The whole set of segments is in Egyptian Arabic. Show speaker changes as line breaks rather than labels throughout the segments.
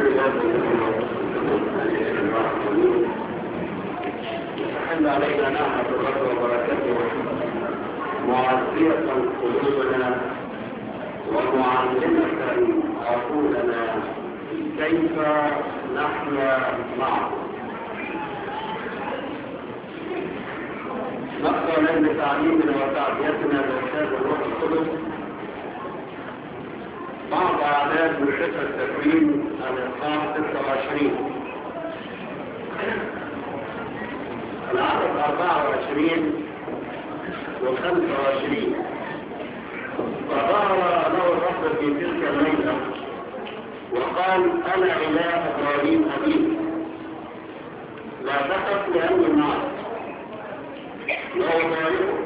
أحل علينا نعمة الرب وبركاته معزية قلوبنا ومعلمة عقولنا كيف نحيا معه نقرأ لنا تعليمنا وتعبيتنا بإرشاد الروح القدس بعض أعداد من سفر التكوين الإصحاح 26 العدد 24 و 25 فظهر له الرب في تلك الليلة وقال أنا إله إبراهيم أبيك لا تخف لأني معك وأباركك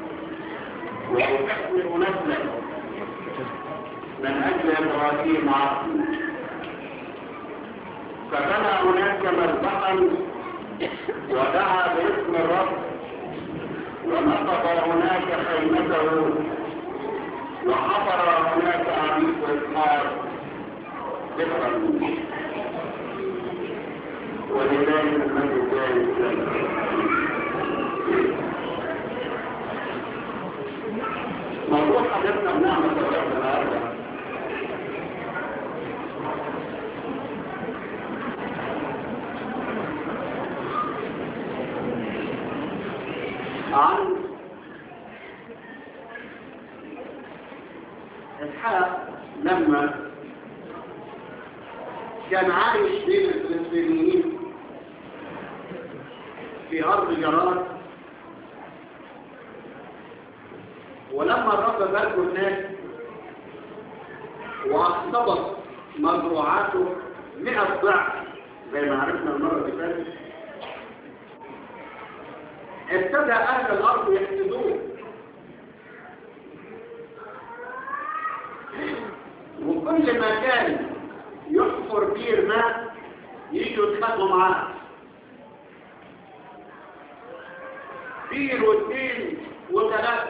وأكثر نسلك من أجل إبراهيم عبدي فبنى هناك مذبحا ودعا باسم الرب ونصب هناك خيمته وحفر هناك عبيد إسحاق ذكرا ولله المجد ذلك موضوع حدثنا بنعمة الرب النهارده عن إسحاق لما كان عايش بين الفلسطينيين في أرض جرار ولما الرب باركه الناس واختبط مزروعاته 100 ضعف زي ما عرفنا المرة اللي فاتت ابتدى أهل الأرض يحسدوه وكل ما كان يحفر بير ماء يجوا يتخانقوا معاه بير واثنين وثلاثة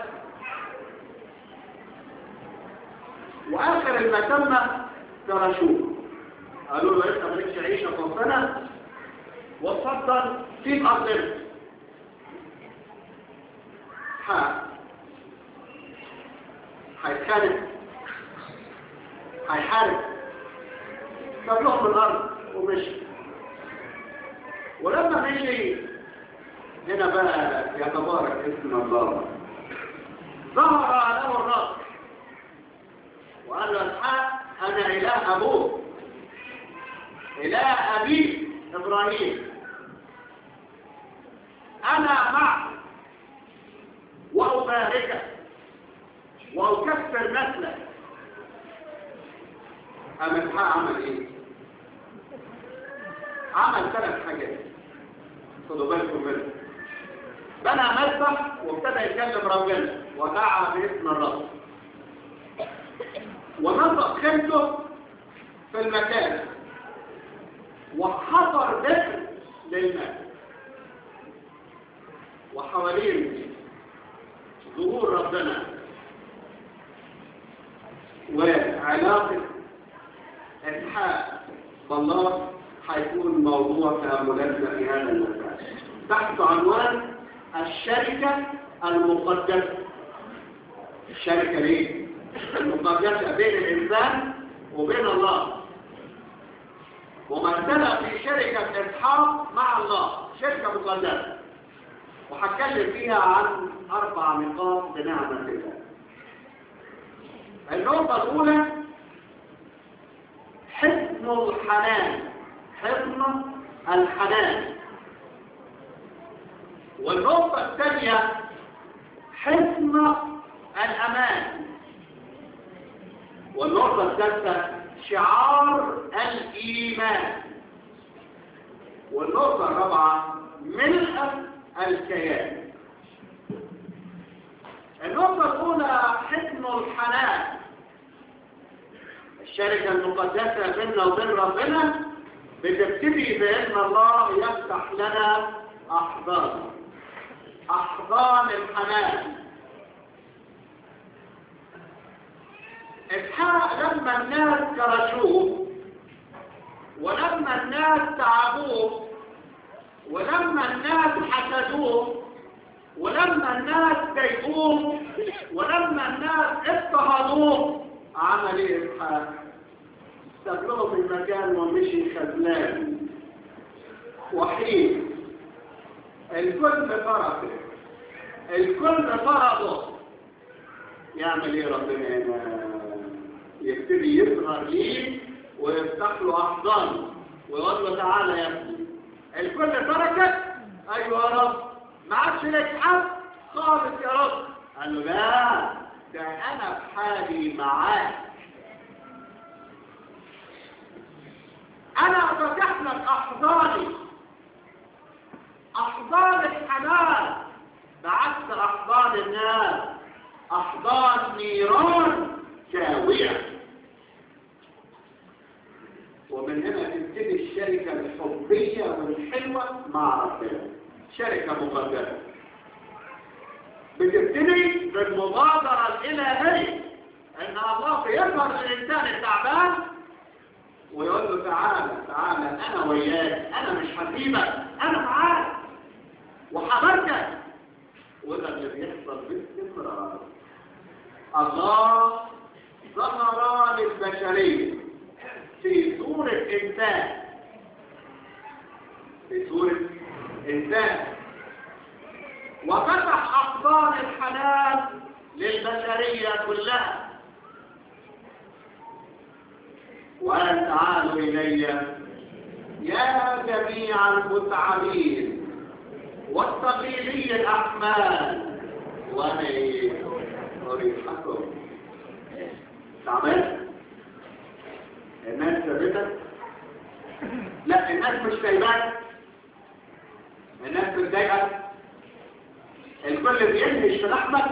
وآخر المتمة ترشوه قالوا له انت مالكش عيشة فوقنا وصدر في أرضنا هيتخانق هيحارب ساب لهم الارض ومشي ولما مشي هنا بقى يتبارك اسم الله ظهر له الرب وقال له الحق انا اله ابوك اله ابيك ابراهيم انا معك وأباركك وأكفر نسلك أما الحق عمل إيه؟ عمل ثلاث حاجات خدوا بالكم منها بنى مذبح وابتدى يكلم ربنا ودعا باسم الرب ونطق خيمته في المكان وحفر بئر للماء وحواليه ظهور ربنا وعلاقة إسحاق بالله هيكون موضوع تأملاتنا في هذا المكان تحت عنوان الشركة المقدسة الشركة ليه؟ المقدسة بين الإنسان وبين الله ومثلة في شركة إسحاق مع الله شركة مقدسة وهتكلم فيها عن أربع نقاط بنعمة الله النقطة الأولى حسن الحنان حسن الحنان والنقطة الثانية حسن الأمان والنقطة الثالثة شعار الإيمان والنقطة الرابعة ملء الكيان النقطة الأولى حسن الحنان الشركة المقدسة بيننا وبين ربنا بتبتدي بأن الله يفتح لنا أحضان أحضان الحنان إسحاق لما الناس كرشوه
ولما الناس تعبوه ولما الناس حسدوه ولما الناس ضايقوه ولما الناس اضطهدوه عمل ايه اسحاق استقروا في المكان ومشي خذلان وحيد الكل فرقه الكل فرضه يعمل ايه ربنا هنا يبتدي يظهر ليه ويفتح له احضانه ويقول له تعالى يا ابني الكل تركك ايوه يا رب ما عادش لك حد خالص يا رب قال له لا ده انا في حالي معاك انا فتح لك احضاني احضان الحنان بعكس احضان الناس احضان نيران شاوية ومن هنا تبتدي الشركة الحبية والحلوة مع ربنا شركة مقدسة بتبتدي بالمبادرة الإلهية إن الله بيظهر للإنسان التعبان ويقول له تعالى تعالى أنا وياك أنا مش هسيبك أنا معاك وحبرتك وده اللي بيحصل باستمرار الله ظهر للبشرية في صورة إنسان في صورة إنسان وفتح أحضان الحنان للبشرية كلها وقال تعالوا إلي يا جميع المتعبين والثقيلي الأحمال وأنا أريحكم تعبان الناس ثابتة لا الناس مش سايباك الناس بتضايقك الكل بينهش في لحمك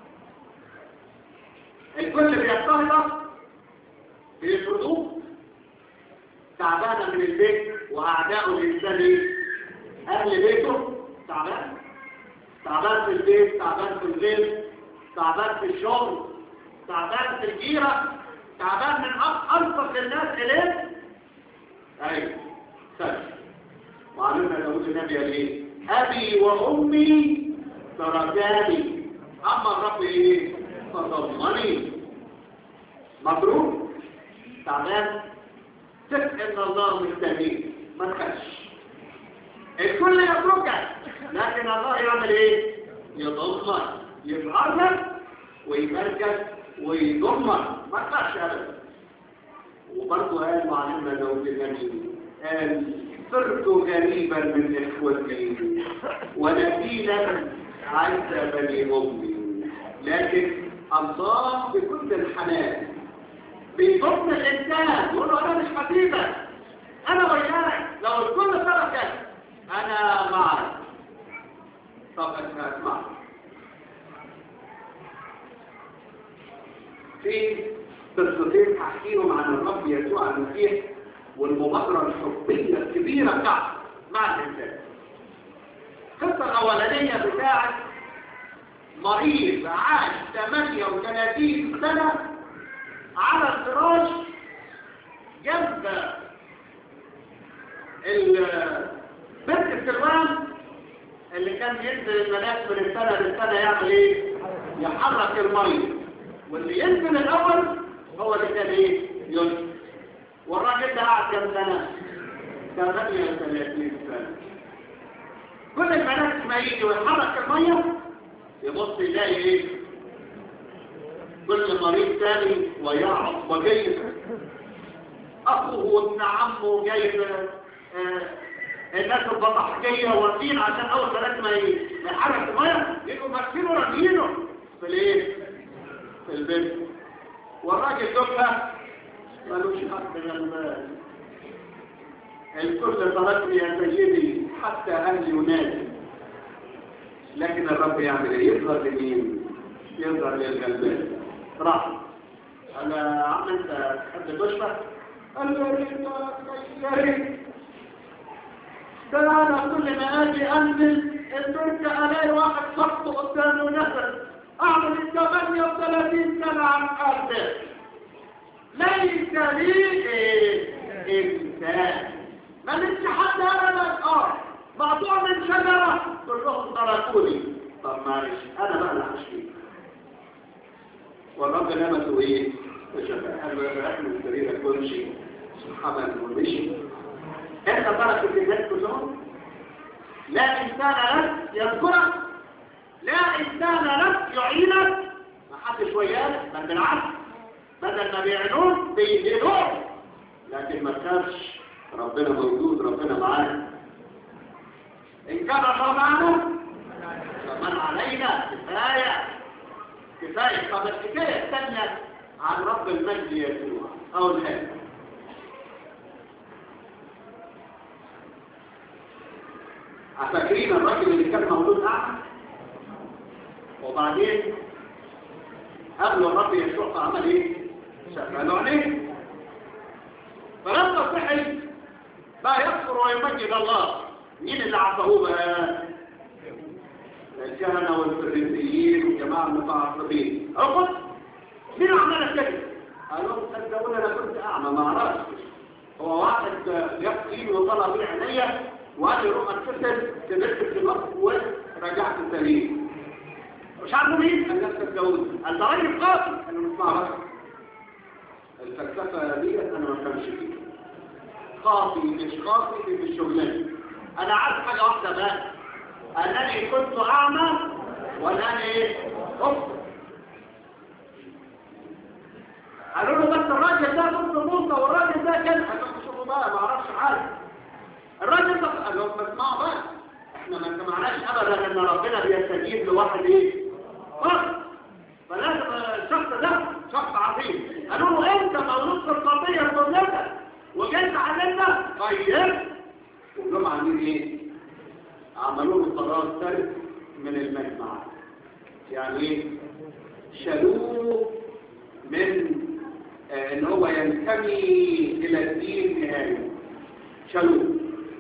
الكل بيضطهدك بيفرضوك تعبانة من البيت وأعداء الإنسان أهل بيته تعبان تعبان في البيت تعبان في البيت تعبان في الشغل تعبان في الجيرة تعبان من ألطف الناس إليه أيوة سلام وعلمنا داود النبي قال إيه أبي وأمي تركاني أما الرب إيه فضمني مبروك تعبان ثق إن الله مستهديك ما تخافش الكل يتركك لكن الله يعمل إيه يضمن يفعلك ويباركك ويضمن ما تخافش أبدا وبرضه قال معلمنا داود النبي قال صرت غريبا من إخوتي ونبيلا عز بني أمي لكن الله بكل الحنان بيضم الإنسان يقول له أنا مش حبيبك أنا وياك لو الكل تركك أنا معك طب أنت اسمع في قصتين هحكيهم عن الرب يسوع المسيح والمبادرة الحبية الكبيرة بتاعته مع الإنسان القصة الأولانية بتاعت مريض عاش 38 سنة على الفراش جنب بنت السلوان اللي كان ينزل الملاك من السنة للسنة يعمل ايه؟ يحرك المية واللي ينزل الأول هو اللي كان ايه؟ ينزل والراجل ده قعد كام سنة؟ 38 سنة كل البنات ما يجي ويحرك المية يبص يلاقي ايه كل مريض تاني ويعرف وجايب اخوه وابن عمه جايب آه الناس البطحكية واقفين عشان اول بنات ما يحرك المية يبقوا ماسكينه رامينه في الايه في البيت والراجل دكها ملوش حق غلبان الكل تركني يا سيدي حتى أهل ينادي لكن الرب يعمل ايه يظهر لمين يظهر للغلبان راح قال يا عم انت تحب تشفى قال له يا ريت يا ريت ده انا كل ما اجي انزل البنت الاقي واحد صف قدامي ونزل اعمل 38 سنه عن قلبي ليس لي إيه؟ انسان ما لسه حد ابدا اه مقطوع من شجره كلهم تركوني طب معلش انا بقى اللي هشفيك والرب لمسه ايه وشفى قال له يا احمد سريرك وامشي حمل ومشي انت ترك الجهاد كلهم لا انسان لك يذكرك لا انسان لك يعينك ما حدش وياك بل بالعكس بدل ما بيعينوك بيهدوك لكن ما تخافش ربنا موجود ربنا معانا ان كان الله معنا فمن علينا كفايه كفايه طب الحكايه الثانيه عن رب المجد يسوع او الهادي فاكرين الراجل اللي كان مولود اعمى وبعدين قبل الرب يشوع فعمل ايه شغله عينيه فلما صحي بقى يذكر ويمجد الله مين اللي عطاه بقى الكهنة والفريسيين والجماعة المتعصبين أقول مين عمل كده قالوا صدقوني انا كنت اعمى ما اعرفش هو واحد يقين وطلع بيه عينيا وقال لي روح اتكسر كبرت في مصر ورجعت سليم مش عارفه مين قال نفسك اتجوز قال ده راجل قاتل انا مش بس الفلسفه دي انا ما بفهمش فيها خاطي مش خاطي دي مش شغلانه انا عارف حاجه واحده بس انني كنت اعمى وانني ايه افضل قالوا له بس الراجل ده ضد موسى والراجل ده كان قال شوفوا بقى ما اعرفش حاجه الراجل ده قال لهم اسمعوا بقى احنا ما سمعناش ابدا ان ربنا بيستجيب لواحد ايه فرد فلازم الشخص ده شخص عظيم قالوا له انت مولود في القضيه كلها وجيت علينا طيب كلهم عاملين ايه عملوا له قرار ثالث من المجمع يعني ايه شالوه من آه ان هو ينتمي الى الدين نهائي شالوه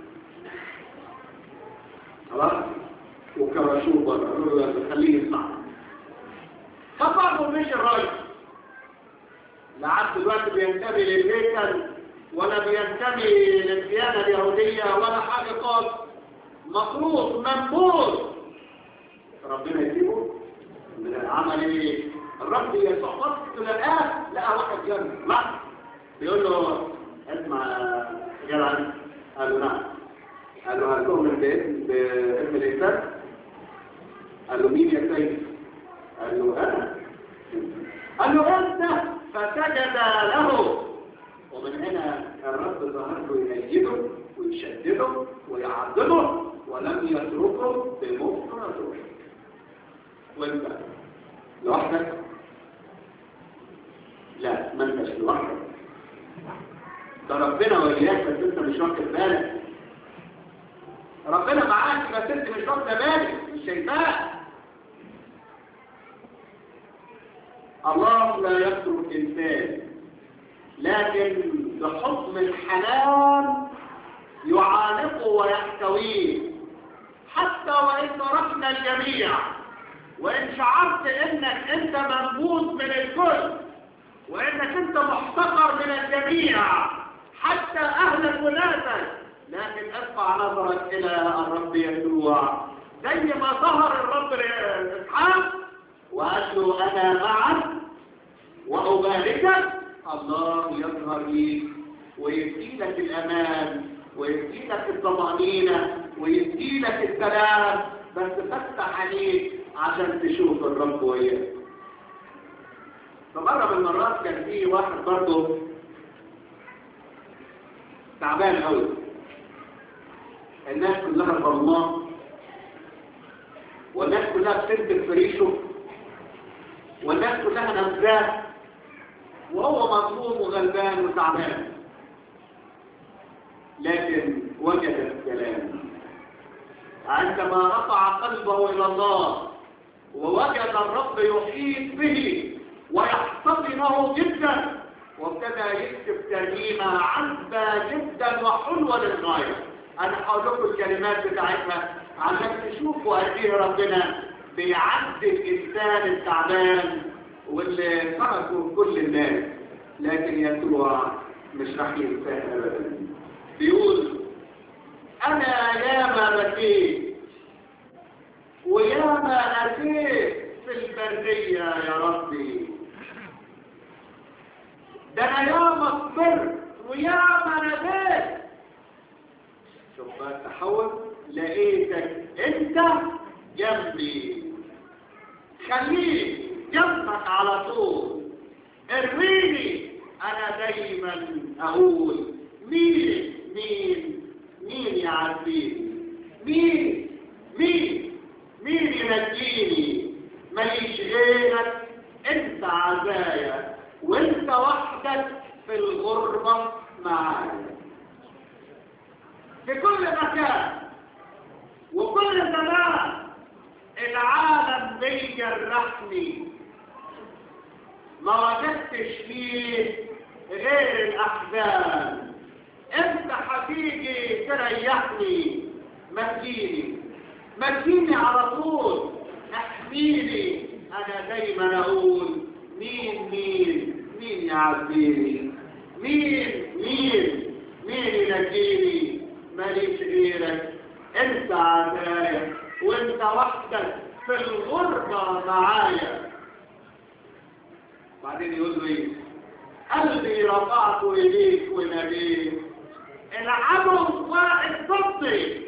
خلاص وكرشوه بره قالوا له خليه يسمع فبرضه مش الراجل لا عبد دلوقتي بينتمي للهيكل ولا بينتمي للديانه اليهوديه ولا حاجه خالص مفروض منبوذ ربنا يسيبه من العمل ايه الرب يسوع بص لقاه لقى واحد جنبه لا بيقول له اسمع يا جدع قال له نعم قال له هل تؤمن باسم باسم الانسان قال له مين يا سيد قال له انا قال له انت فسجد له ومن هنا الرب ظهر له يميزه ويشدده ويعذبه ولم يتركه بمفرده وانت لوحدك لا ما انتش لوحدك ده ربنا وإياك بس انت مش واخد بالك ربنا معاك بس انت مش واخد بالك مش شايفاه الله لا يترك انسان لكن بحكم الحنان يعانقه ويحتويه حتى وإن تركنا الجميع وإن شعرت إنك أنت منبوذ من الكل وإنك أنت محتقر من الجميع حتى أهلك وناسك لكن ارفع نظرك إلى الرب يسوع زي ما ظهر الرب لإسحاق وقال له أنا معك وأباركك الله يظهر ليك ويديلك الأمان ويديلك الطمأنينة ويديلك السلام بس فتح عليك عشان تشوف الرب وياك فمرة من المرات كان في واحد برضه تعبان قوي الناس كلها ظلماه والناس كلها بتنتج في ريشه والناس كلها نمزاه وهو مظلوم وغلبان وتعبان لكن وجد السلام عندما رفع قلبه إلى الله ووجد الرب يحيط به ويحتضنه جدا وابتدى يكتب ترجمة عذبة جدا وحلوة للغاية أنا هقول لكم الكلمات بتاعتها عشان تشوفوا قد ايه ربنا بيعدي الإنسان التعبان واللي تركوا كل الناس لكن يسوع مش راح ينساه أبدا بيقول انا ياما بكيت وياما اتيت في البرية يا ربي ده انا ياما صبرت وياما نديت شوف بقى التحول لقيتك انت جنبي خليك جنبك على طول ارميني انا دايما اقول مين مين مين يعديني مين مين مين ينجيني ماليش غيرك انت عزايا وانت وحدك في الغربة معايا في كل مكان وكل زمان العالم بيجرحني ما وجدتش فيه غير الأحزان انت هتيجي تريحني ما تجيني ما تجيني على طول احميني انا دايما اقول مين مين مين يعزيني مين مين مين ينجيني ماليش غيرك انت عزايا وانت وحدك في الغربة معايا بعدين يقول له ايه قلبي رفعت اليك وناديت العدو واقف ضدي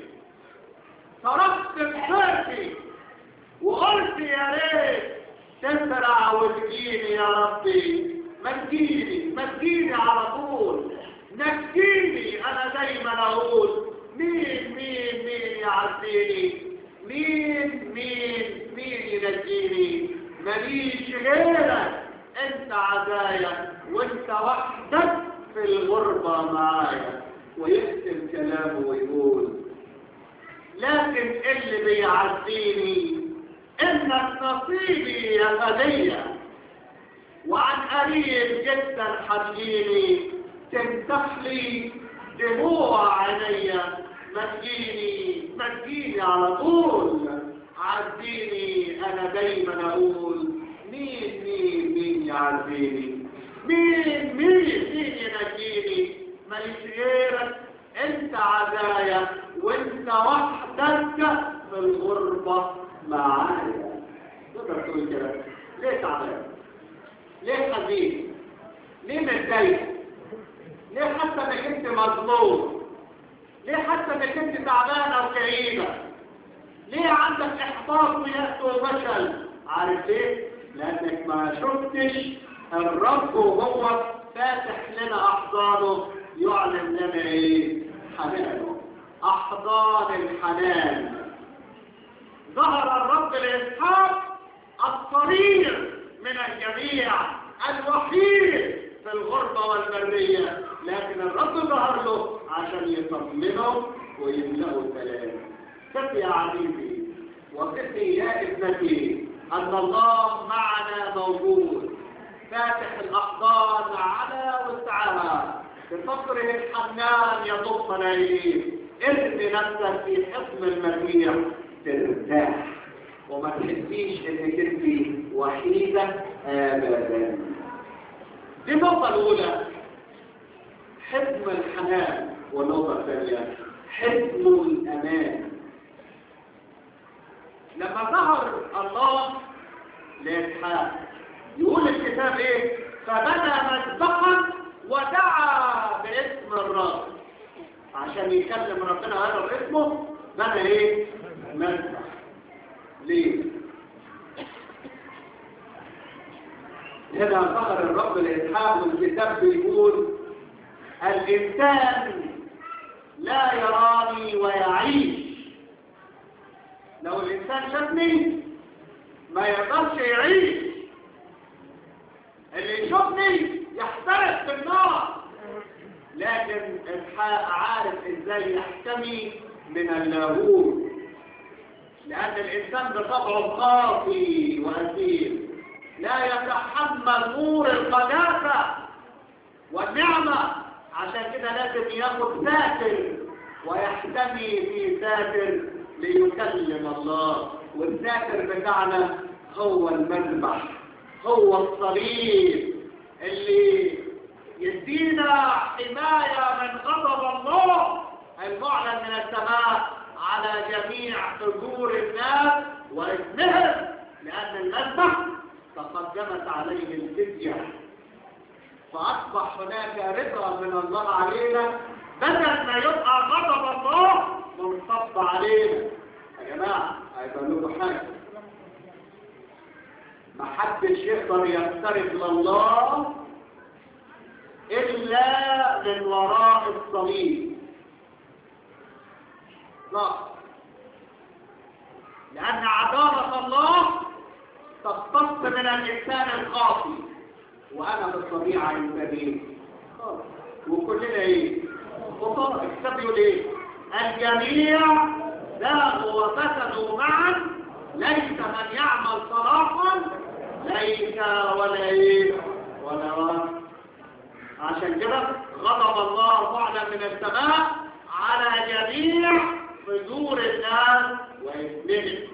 صرفت بحياتي وقلت يا ريت تسرع وتجيني يا ربي ما تجيني ما تجيني على طول نجيني انا دايما اقول مين مين مين يعزيني مين مين مين ينجيني ماليش غيرك انت عزايا وانت وحدك في الغربة معايا ويختم كلامه ويقول لكن اللي بيعزيني انك نصيبي يا غنية وعن قريب جدا حتجيني تمسح لي دموع عينيا ما تجيني ما تجيني على طول عزيني انا دايما اقول مين مين مين يعزيني مين مين مين ينجيني ماليش غيرك انت عزايا وانت وحدك في الغربة معايا تقدر تقول كده ليه تعبان ليه حزين ليه متضايق ليه حتى انك انت مظلوم ليه حتى انك انت تعبانه وكئيبه ليه عندك احباط ويأس وفشل عارف ليه لانك ما شفتش الرب وهو فاتح لنا احضانه يعلن لنا ايه حنانه احضان الحنان ظهر الرب لاسحاق الصغير من الجميع الوحيد في الغربة والبرية لكن الرب ظهر له عشان يطمنه ويملأه سلام كفي يا عزيزي وكفي يا ابنتي أن الله معنا موجود فاتح الأحضان على وسعها بفقره الحنان يضمنا إليه ارمي نفسك في حضن المسيح ترتاح وما تحسيش انك انت وحيدة ابدا دي النقطة الأولى حزم الحنان والنقطة الثانية حزم الأمان لما ظهر الله لإسحاق يقول الكتاب ايه فبنى مذبحا ودعا باسم الرب عشان يكلم ربنا هذا باسمه بنى ايه مذبح ليه هنا ظهر الرب لإسحاق والكتاب بيقول الإنسان لا يراني ويعيش لو الإنسان شافني ما يقدرش يعيش اللي يشوفني يحترق في النار لكن إسحاق عارف إزاي يحتمي من اللاهوت لأن الإنسان بطبعه خاطي وأثير لا يتحمل نور القداسة والنعمة عشان كده لازم ياخد ساتر ويحتمي في ساتر ليكلم الله والساتر بتاعنا هو المذبح هو الصليب اللي يدينا حماية من غضب الله المعلن من السماء على جميع حضور الناس وإثمهم لأن المذبح تقدمت عليه الفدية فأصبح هناك رضا من الله علينا بدل ما يبقى غضب الله منصب علينا يا جماعة هيبقى لكم حاجة ما حدش يقدر يقترب لله إلا من وراء الصليب لا لأن عدالة الله تختص من الإنسان الخاطئ وأنا بالطبيعة ينتبه وكلنا إيه؟ خطأ اكتبوا ليه؟ الجميع ذهبوا وفسدوا معا ليس من يعمل صلاحا ليس ولا ايه ولا واحد عشان كده غضب الله فعلا من السماء على جميع حضور الناس وإثمهم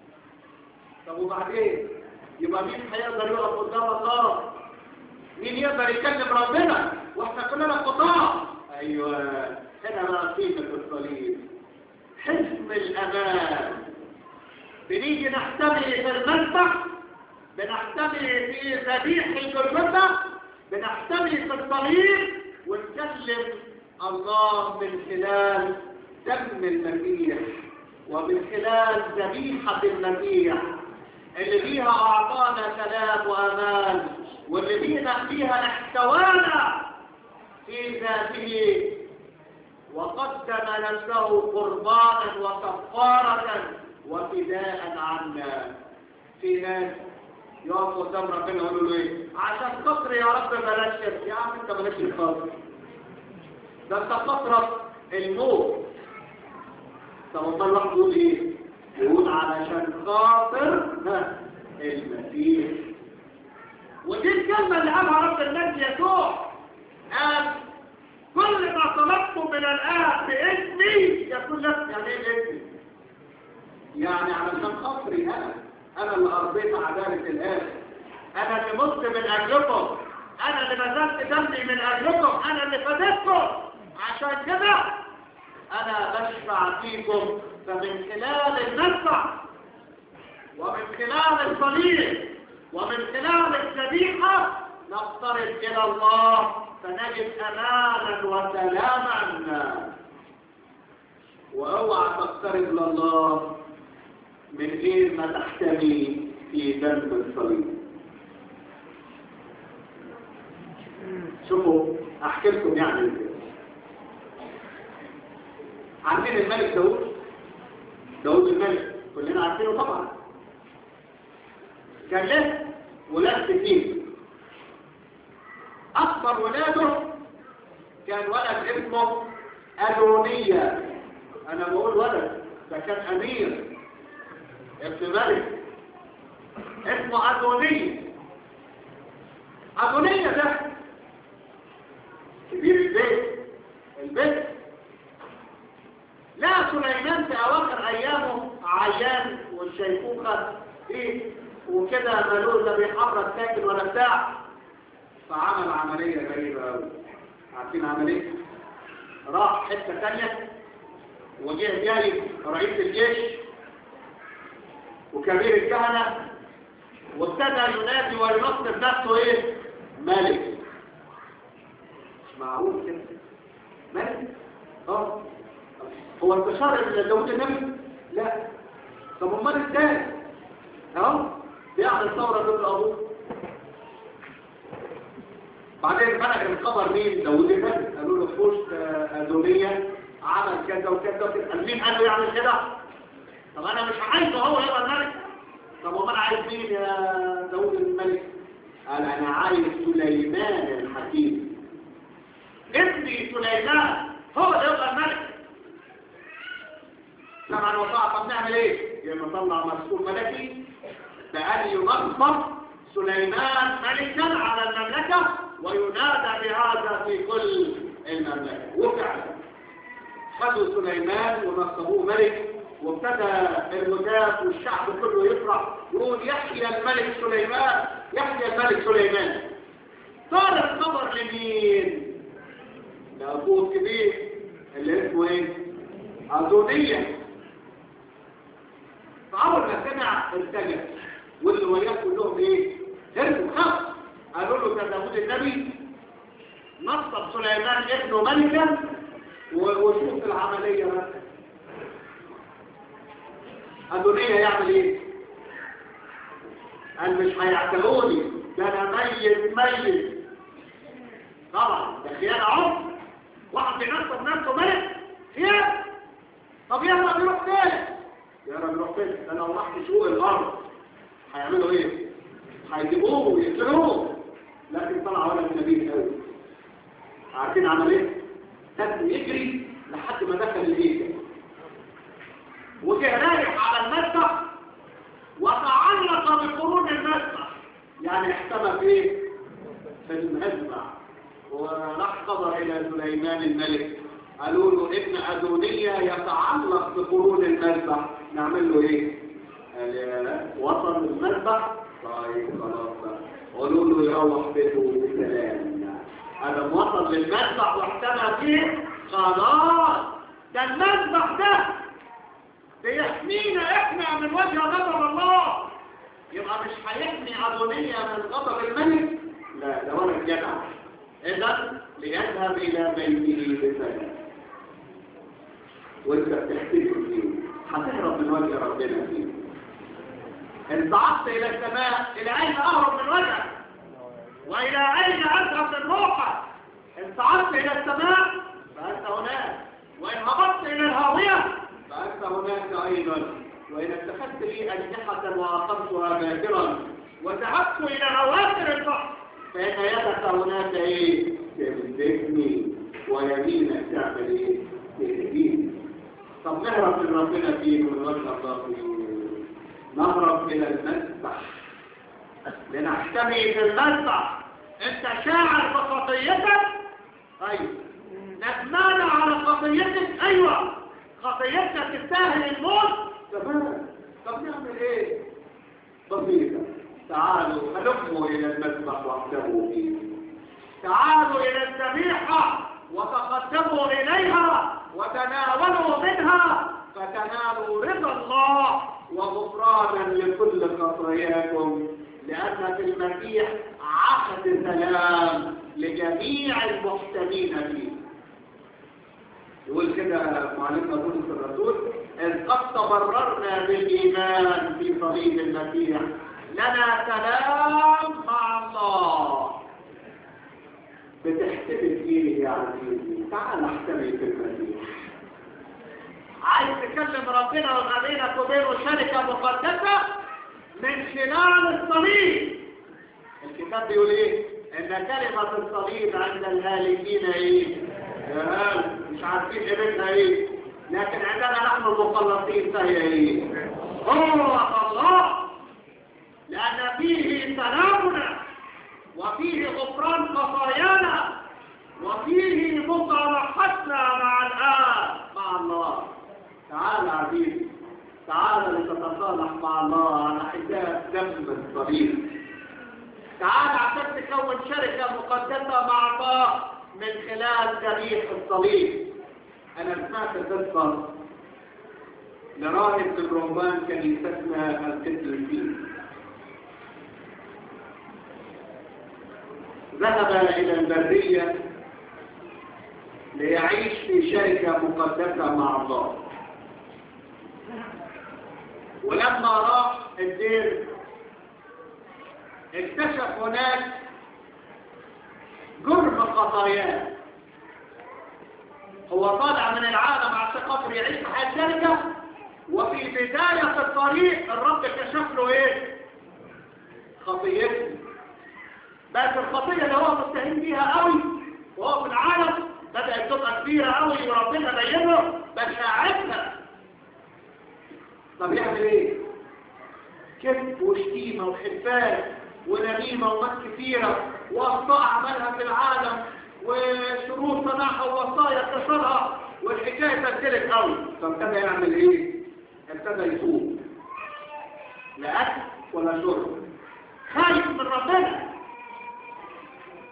طب وبعدين يبقى مين هيقدر يقف قدام الله مين يقدر يكلم ربنا واحنا كلنا قضاء ايوه هنا بقى قيمه الصليب حزم الامان بنيجي نحتمي في المذبح بنحتمي في ذبيح الجلجثه بنحتمي في الصليب ونكلم الله من خلال دم المسيح ومن خلال ذبيحه المسيح اللي فيها اعطانا سلام وامان واللي فينا فيها احتوانا في ذاته وقدم نفسه قربانا وكفارة وفداء عنا في ناس يقفوا قدام ربنا يقولوا له ايه عشان خاطر يا رب بلاش شرك يا عم انت بلاش الخاطر ده انت خاطرك الموت طب امال الواحد يقول ايه يقول علشان خاطر ها المسيح ودي الكلمة اللي قالها رب المجد يسوع قال كل ما طلبته من الآب باسمي يكون لك يعني ايه باسمي؟ يعني علشان خاطري أنا أنا اللي أرضيت عدالة الآب أنا اللي مت من أجلكم أنا اللي بذلت دمي من أجلكم أنا اللي فدتكم عشان كده أنا بشفع فيكم فمن خلال النفع ومن خلال الصليب ومن خلال الذبيحة نقترب إلى الله فنجد أمانا وسلاما واوعى تقترب لله من غير ما تحتمي في دم الصليب شوفوا احكي لكم يعني عارفين الملك داود داود الملك كلنا عارفينه طبعا كان له ولاد كتير اكبر ولاده كان ولد اسمه ادونية انا بقول ولد ده كان امير ابن ملك اسمه ادونية ادونية ده كبير البيت البيت لا سليمان في اواخر ايامه عيان والشيخوخه ايه وكده مالوش لا بيحرك ساكن ولا بتاع فعمل عمليه غريبه قوي عارفين عمليه راح حته ثانيه وجه جاي رئيس الجيش وكبير الكهنه وابتدى ينادي وينصب نفسه ايه ملك مش معقول كده ملك اه هو انتشار داود النبي لا طب امال ازاي اهو بيعمل ثوره ضد ابوه بعدين بلغ الخبر مين داود النبي قالوا له فوش ادونيه عمل كذا وكذا وكذا قال مين قال له يعمل كده طب انا مش عايزه هو يبقى الملك طب امال عايز مين يا داود الملك قال انا عايز سليمان الحكيم ابني سليمان هو اللي يبقى الملك سمعا وطاعة طب نعمل ايه يا اما طلع مسؤول ملكي بأن ينصب سليمان ملكا على المملكة وينادى بهذا في كل المملكة وفعلا خذوا سليمان ونصبوه ملك وابتدى الهتاف والشعب كله يفرح يقول يحيى الملك سليمان يحيى الملك سليمان صار الخبر لمين لأبوه الكبير اللي اسمه ايه أدونية فأول ما سمع ارتجع واللي وياه كلهم ايه هربوا خف قالوا له ده داوود النبي نصب سليمان ابنه ملكا و- وشوف العملية بقى أدونية يعمل ايه قال مش هيعتلوني ده انا ميت ميت طبعا ده خيانة عمر واحد بينصب نفسه ملك خيانة طب يلا نروح فين يلا نروح فين ده لو راح شوق الارض هيعملوا ايه هيجيبوه ويقتلوه لكن طلع ولا النبي قوي عارفين عمل ايه ساب يجري لحد ما دخل الهيكل وجه رايح على المسبح وتعلق بقرون المسبح يعني احتمى في في المسبح وراح خبر الى سليمان الملك قالوا له ابن أدونية يتعلق بقرون المذبح نعمل له ايه قال يا وصل المذبح طيب خلاص بقى. قالوا له يروح بيته بسلام هذا وصل للمذبح واحتمى فيه خلاص ده المذبح ده بيحمينا احنا من وجه غضب الله يبقى مش هيحمي أدونية من غضب الملك لا ده ولا الجدع إذا ليذهب إلى بيته بسلام وانت بتحتفل فيه هتهرب من وجه ربنا فيه ان صعدت الى السماء الى اين اهرب من وجهك والى اين اذهب من روحك ان صعدت الى السماء فانت هناك وان هبطت الى الهاويه فانت هناك ايضا وان اتخذت لي اجنحه واقمتها باكرا وذهبت الى اواخر البحر فان يدك هناك ايه تمسكني ويمينك تعمل ايه تهديني طب نهرب من ربنا فيه من وجه الله فيه نهرب إلى المسبح لنحتمي في المسبح انت شاعر بخطيتك ايوه ندمان على خطيتك ايوه خطيتك تستاهل الموت تمام طب نعمل ايه بسيطة تعالوا هلموا الى المسبح واحتموا فيه تعالوا الى الذبيحة وتقدموا اليها وتناولوا منها فتنالوا رضا الله وغفرانا لكل خطاياكم لأن في المسيح عهد سلام لجميع المحتمين فيه يقول كده معلمنا بولس الرسول إذ قد تبررنا بالإيمان في صليب المسيح لنا سلام مع الله بتحتفل فيه يا عزيزي تعال احتمي في المسيح عايز تكلم ربنا وما بينك وبينه شركة مقدسة من خلال الصليب الكتاب بيقول ايه ان كلمة الصليب عند الهالكين ايه جهال مش عارفين قيمتها ايه لكن عندنا نحن المخلصين فهي ايه هو الله لان فيه سلامنا وفيه غفران خطايانا وفيه مصالحتنا مع الآن مع الله تعال عزيزي تعال لتتصالح مع الله على حجاب دم الصليب تعال عشان تكون شركة مقدسة مع الله من خلال ذبيح الصليب أنا سمعت قصة لراهب من رومان كنيستنا الكتلفين ذهب إلى البرية ليعيش في شركة مقدسة مع الله ولما راح الدير اكتشف هناك جرم خطاياه هو طالع من العالم عشان خاطر يعيش حياة شركة وفي بداية الطريق الرب كشف له ايه خطيته بس الخطية اللي هو مستهين بيها قوي وهو في العالم بدأت تبقى كبيرة قوي وربنا بينه بشاعتها طب يعمل ايه كذب وشتيمة وحفاز ونميمة ومات كثيرة وأخطاء عملها في العالم وشروط سماحة ووصايا كسرها والحكاية تنتلك قوي فابتدى يعمل ايه ابتدى يتوب لا أكل ولا شرب خايف من ربنا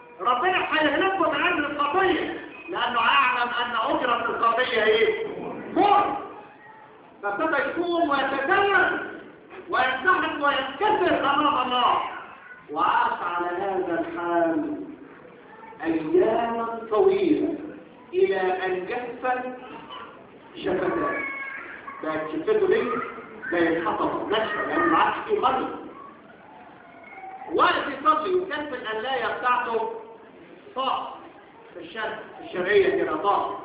ربنا هيهلكه من اجل القضيه لانه اعلم ان اجره القضيه ايه مر فابتدى يقوم ويتدين ويمتحن وينكسر امام الله وعاش على هذا الحال اياما طويله الى ان جفت شفتاه بقت شفته ليه بقت حطب نشفه لان ما عادش فيه ميه وقت يصلي وكان في القلايه بتاعته طاق في الشرق في الشرقيه كده طاق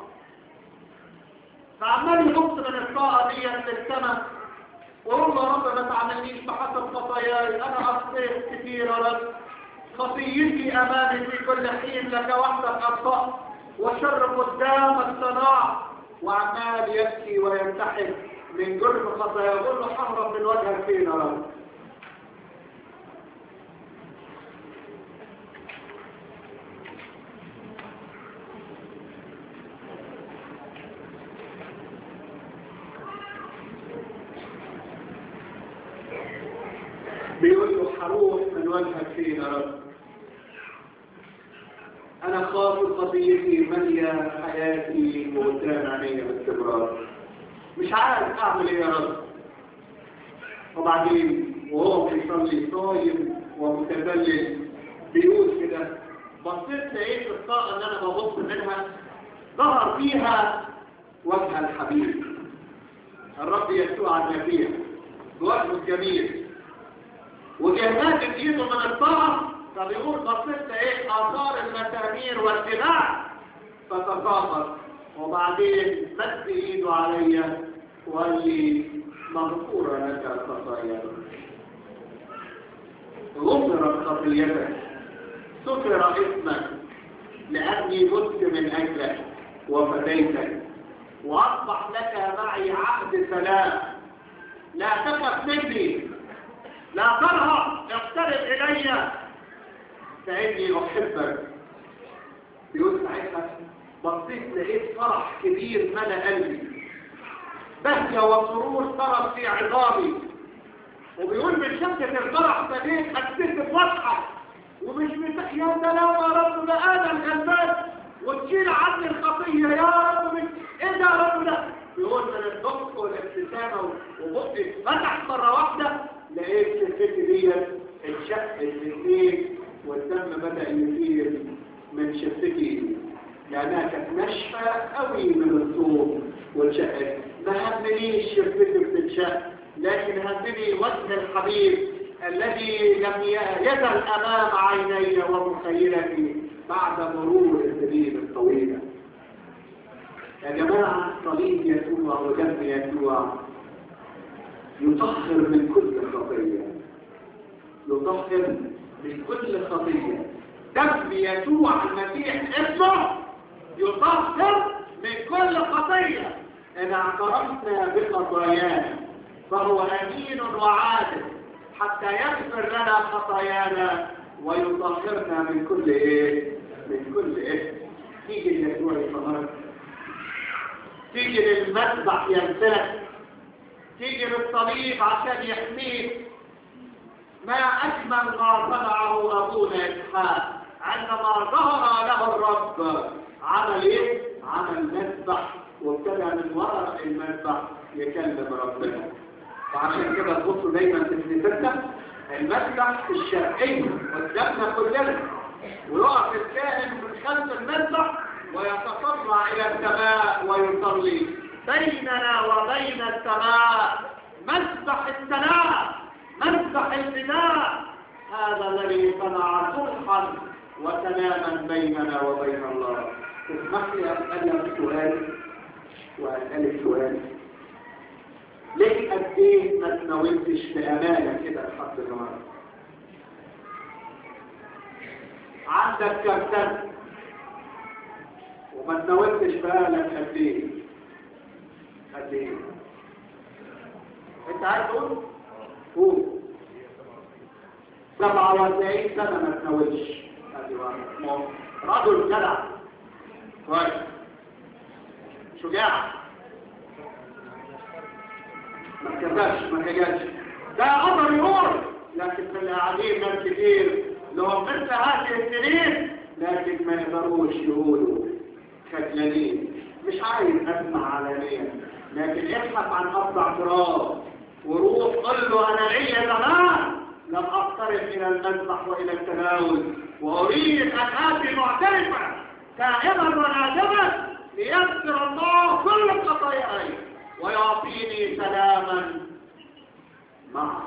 فعمال يبص من الطاقه دي للسماء ويقول له يا رب ما تعملنيش بحسب خطاياي انا اخطيت كتير يا رب خطيتي امامي في كل حين لك وحدك اخطات وشر قدامك صناع وعمال يبكي ويمتحن من جرم خطايا يقول له حرم من وجهك فين يا رب بيقول له حروح من وجهك فين يا رب انا خاف خطيتي ماليه حياتي وقدام عيني باستمرار مش عارف اعمل ايه يا رب وبعدين وهو بيصلي صايم ومتذلل بيقول كده بصيت لقيت الطاقه اللي انا ببص منها ظهر فيها وجه الحبيب الرب يسوع المسيح بوجهه الجميل وجهات ايده من الطاعه فبيقول بصيت لقيت اثار المسامير والدماء فتساقط وبعدين مد ايده عليا وقال لي مغفورة لك الخطايا غفرت خطيتك سكر اسمك لأني مت من أجلك وفديتك وأصبح لك معي عهد سلام لا تخف مني لا ترهب اقترب إلي فإني أحبك بيقول ساعتها بصيت لقيت فرح كبير ملا قلبي بهجة وسرور طرف في عظامي وبيقول من شدة الفرح بديت حسيت بفرحة ومش مت... يا سلام يا رب ده انا الغلبان وتشيل عني الخطية يا رب من... ايه ده يا رب ده بيقول من الضغط والابتسامة وبقي فتح مرة واحدة لقيت شفتي دي اتشقت الاثنين والدم بدأ يسير من شفتي لأنها كانت ناشفة قوي من الصوت واتشقت ما همنيش شفتي بتتشق لكن همني وجه الحبيب الذي لم يزل أمام عيني ومخيلتي بعد مرور السنين الطويلة يا جماعة صليب يسوع ودم يسوع يطهر من كل خطية يطهر من كل خطية دم يسوع المسيح اسمه يطهر من كل خطية إن اعترفنا بخطايانا فهو أمين وعادل حتى يغفر لنا خطايانا ويطهرنا من كل إيه؟ من كل إيه؟ تيجي يسوع يطهرك تيجي للمذبح يمسك تيجي للصليب عشان يحميك ما أجمل ما صنعه أبونا إسحاق عندما ظهر له الرب عمل إيه؟ عمل مذبح وابتدى من وراء المذبح يكلم ربنا وعشان كده تبصوا دايما في كنيستنا المذبح الشرقي قدامنا كلنا ويقف الكاهن من خلف المذبح ويتطلع إلى السماء ويصلي بيننا وبين السماء مذبح السلام مذبح الفداء هذا الذي صنع صلحا وسلاما بيننا وبين الله تسمح لي أسألك سؤال وأسألك سؤال ليه قد ايه ما تناولتش بأمانة كده لحد النهارده عندك كرتان وما تناولتش بقالك قد ايه قد ايه انت عايز تقول قول 47 سنة ما تناولش ادي واحد رجل جدع كويس شجاع ما كذبش ما كذبش ده امر يقول لكن في القاعدين ناس كتير لهم مثل هذه السنين لكن ما يقدروش يقولوا خجلانين مش عايز اسمع علانيا لكن ابحث عن أفضع تراب وروح قل له أنا ليا زمان لم أقترب إلى المذبح وإلى التناول وأريد أن آتي معترفا تائبا ونادما ليغفر الله كل خطاياي ويعطيني سلاما معه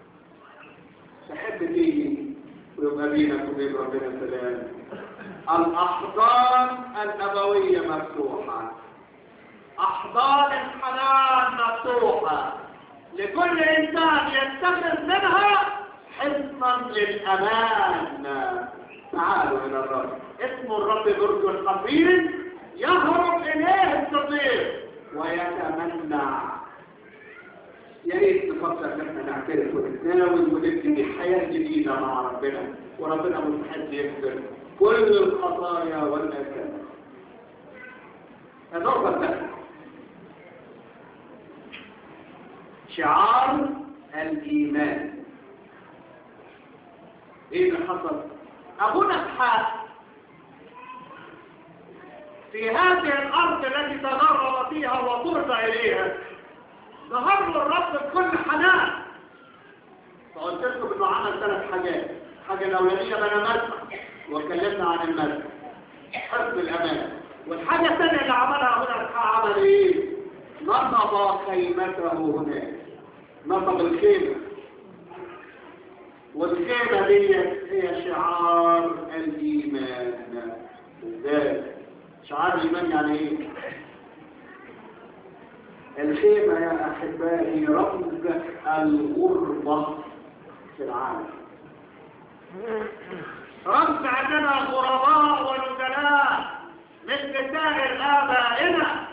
تحب تيجي ويبقى بينك وبين ربنا سلام الأحضان الأبوية مفتوحة أحضان الحنان مفتوحة لكل إنسان يتخذ منها حصنا للأمان تعالوا إلى الرب اسم الرب برج حصين يهرب إليه الصديق ويتمنع يا ريت نفكر ان احنا نعترف ونتناول ونبتدي حياه جديده مع ربنا وربنا مستحيل يغفر كل الخطايا والاثام النقطه الثانيه شعار الايمان ايه اللي حصل ابونا اسحاق في هذه الارض التي تغرب فيها وطرد اليها ظهر له الرب بكل حنان فقلت لكم انه عمل ثلاث حاجات الحاجه الاولانيه بنى مسح واتكلمنا عن المسح حفظ الامان والحاجه الثانيه اللي عملها هنا اسحاق عمل ايه نصب خيمته هناك نصب الخيمه والخيمه دي هي شعار الايمان ازاي شعار الايمان يعني ايه الخيمة يا أحبائي رمز الغربة في العالم رمز أننا غرباء ونزلاء مثل سائر آبائنا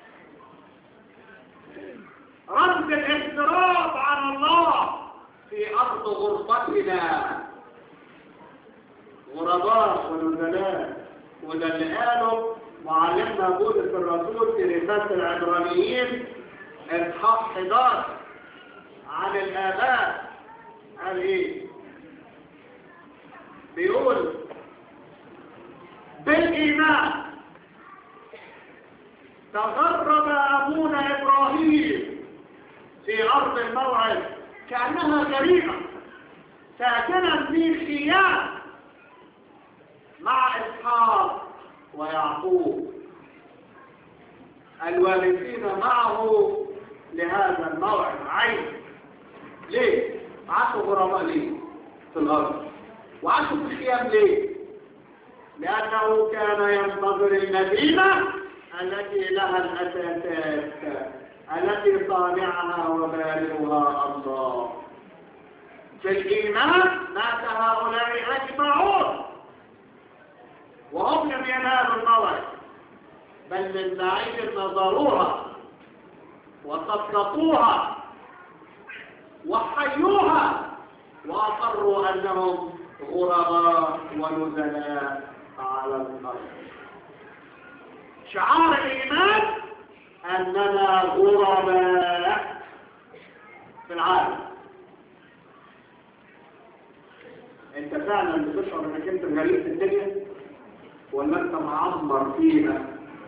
رمز الاضطراب عن الله في أرض غربتنا غرباء ونزلاء وده اللي قاله معلمنا بولس الرسول في رسالة العبرانيين اصحاح 11 عن الآباء قال ايه بيقول بالإيمان تغرب أبونا إبراهيم في أرض الموعد كأنها جريمة ساكنا في خيام مع إسحاق ويعقوب الوارثين معه لهذا الموعد عين ليه؟ عاشوا غرباء ليه؟ في الأرض وعاشوا في الخيام ليه؟ لأنه كان ينتظر المدينة التي لها الأساسات التي صانعها وبارئها الله في الإيمان مات هؤلاء أجمعون وهم لم ينالوا الموعد بل من بعيد نظروها وصدقوها وحيوها وأقروا أنهم غرباء ونزلاء على الأرض شعار الإيمان أننا غرباء في العالم انت فعلا بتشعر انك انت غريب في الدنيا ولا انت معمر فيها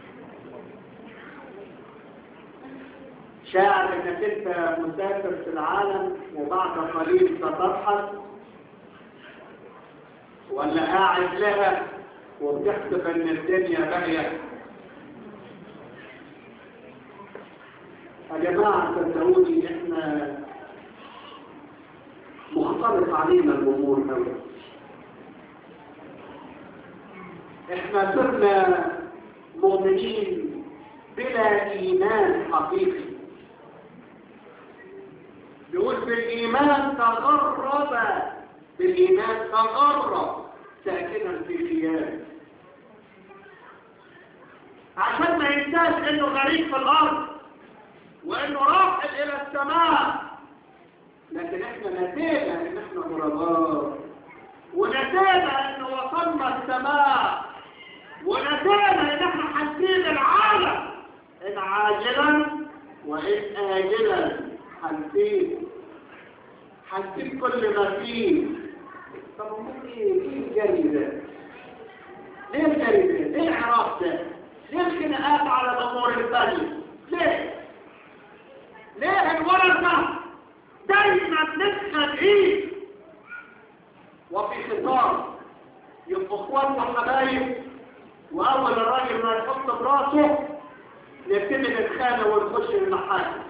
شاعر انك انت مسافر في العالم وبعد قليل سترحل ولا قاعد لها وبتحسب ان الدنيا باقيه يا جماعه صدقوني احنا مختلط علينا الامور قوي احنا صرنا مؤمنين بلا ايمان حقيقي يقول بالايمان تغرب بالايمان تغرب ساكنا في خيام عشان ما ينساش انه غريب في الارض وانه راحل الى السماء لكن احنا نسينا ان احنا غرباء ونسينا ان وصلنا السماء ونسينا ان احنا حاسين العالم ان عاجلا وان اجلا حاسين حاسين كل ما فيه طب امال ايه ايه الجري ده ليه الجري ده ليه العراق ده ليه الخناقات على الامور الثانيه ليه ليه الورثة دايما متخانقين وفي خطاب يبقوا اخوات وحبايب واول الراجل ما يحط براسه نبتدي نتخانق ونخش المحاكم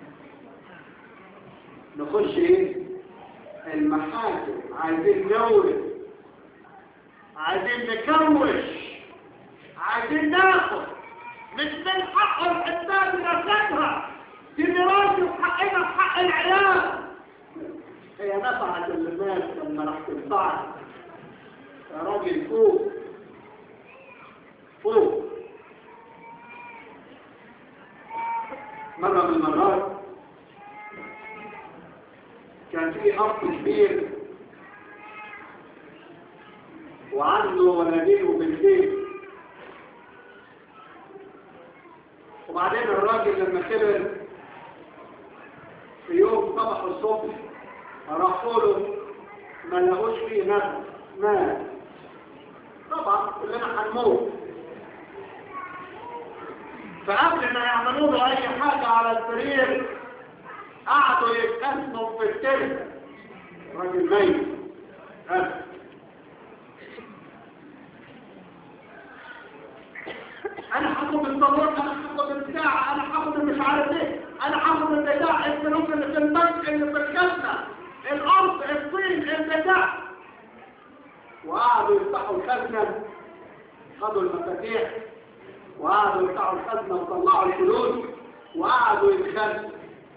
نخش ايه المحاكم عايزين نورث عايزين نكوش عايزين ناخد مش من حق الحساب نفسها دي ميراثي وحقنا وحق العيال هي نفعت الناس لما راح تنفعك يا راجل فوق فوق مرة من المرات كان في أخ كبير وعنده ولدين بالبيت وبعدين الراجل لما كبر في يوم صبح الصبح راحوا له ما لقوش فيه نفس مات طبعا كلنا هنموت فقبل ما يعملوا له اي حاجة على السرير قعدوا يتكسموا في التلك راجل ميت أه. انا هاخد الضرورة انا هاخد البتاع انا هاخد مش عارف ايه انا هاخد البتاع الفلوس اللي في البنك اللي في الخزنة الارض الطين البتاع وقعدوا يفتحوا الخزنة خدوا المفاتيح وقعدوا يفتحوا الخزنة وطلعوا الفلوس وقعدوا يتخزنوا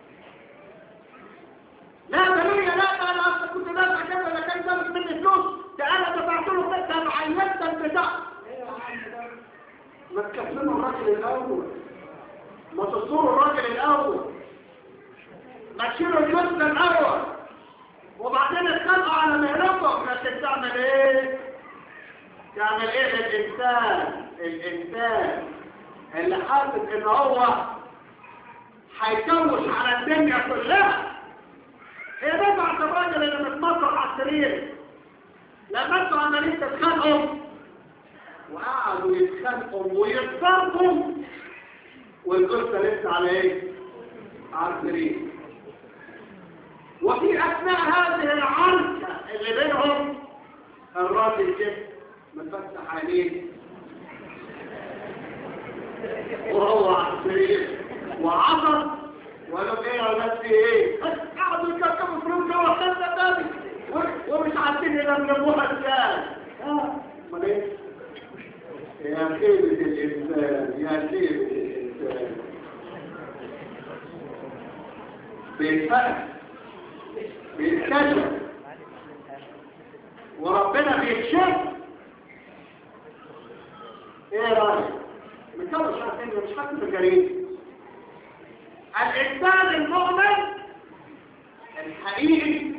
لا دليل لا ده انا اصلا كنت دافع كذا ده كان جابت مني فلوس ده انا دفعت له كذا انا عينت البتاع ايه يا عم ده ما تكفلوا الراجل الاول ما تصوروا الراجل الاول ما تشيلوا الجثه الاول وبعدين اتخانقوا على مهربهم لكن تعمل ايه تعمل ايه للانسان الانسان اللي حاسس ان هو هيكوش على الدنيا كلها هي دفعت الراجل اللي متمطر على السرير لما انتوا عمالين تتخانقوا وقعدوا يتخانقوا ويتصرفوا والقصه لسه على ايه؟ على السرير وفي اثناء هذه العركه اللي بينهم الراجل جه مفتح عليه وهو على السرير وعصر وقالوا ايه يا ولاد في ايه؟ قعدوا يكتبوا فلوس جوه الخزنه تاني ومش عارفين يلملموها ازاي اه امال ايه؟ يا خيبة الإنسان يا خيبة الإنسان بيتفرق بيتكشف وربنا بيكشف ايه رأيك؟ مكوش عارفين مش حاسس بالجريمة الإنسان المؤمن الحقيقي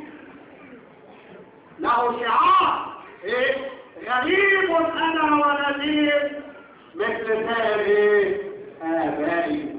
له شعار ايه غريب انا ونذير مثل سائر ايه ابائي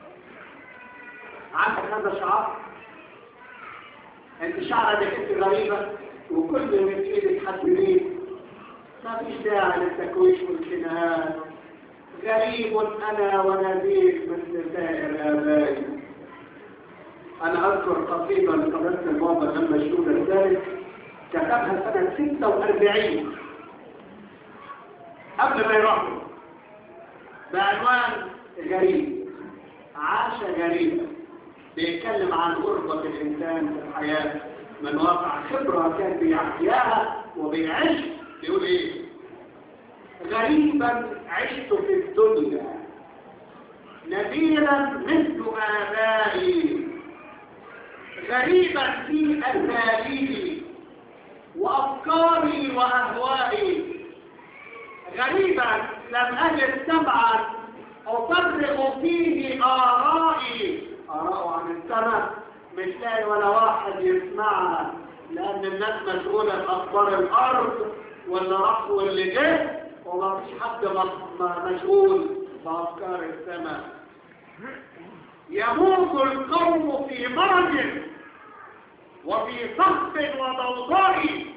عندك هذا الشعار انت شعرك انت غريبة وكل من ايدك حسنين ما فيش داعي للتكويش والخناقات غريب انا ونذير مثل سائر ابائي انا اذكر قصيدة لقدرة البابا لما الشهود الثالث كتبها سنة 46 قبل ما يروحوا بعنوان غريب عاش غريبا بيتكلم عن غربة الإنسان في الحياة من واقع خبرة كان بيحياها وبيعيش يقول إيه غريبا عشت في الدنيا نذيرا مثل آبائي غريبا في أساليبي وأفكاري وأهوائي غريبا لم أجد سمعا أفرغ فيه آرائي آراء عن السماء مش لاقي ولا واحد يسمعها لأن الناس مشغولة بأخبار الأرض واللي راح واللي جه وما فيش حد مشغول بأفكار السماء يموت القوم في مرض وفي صف وضوضاء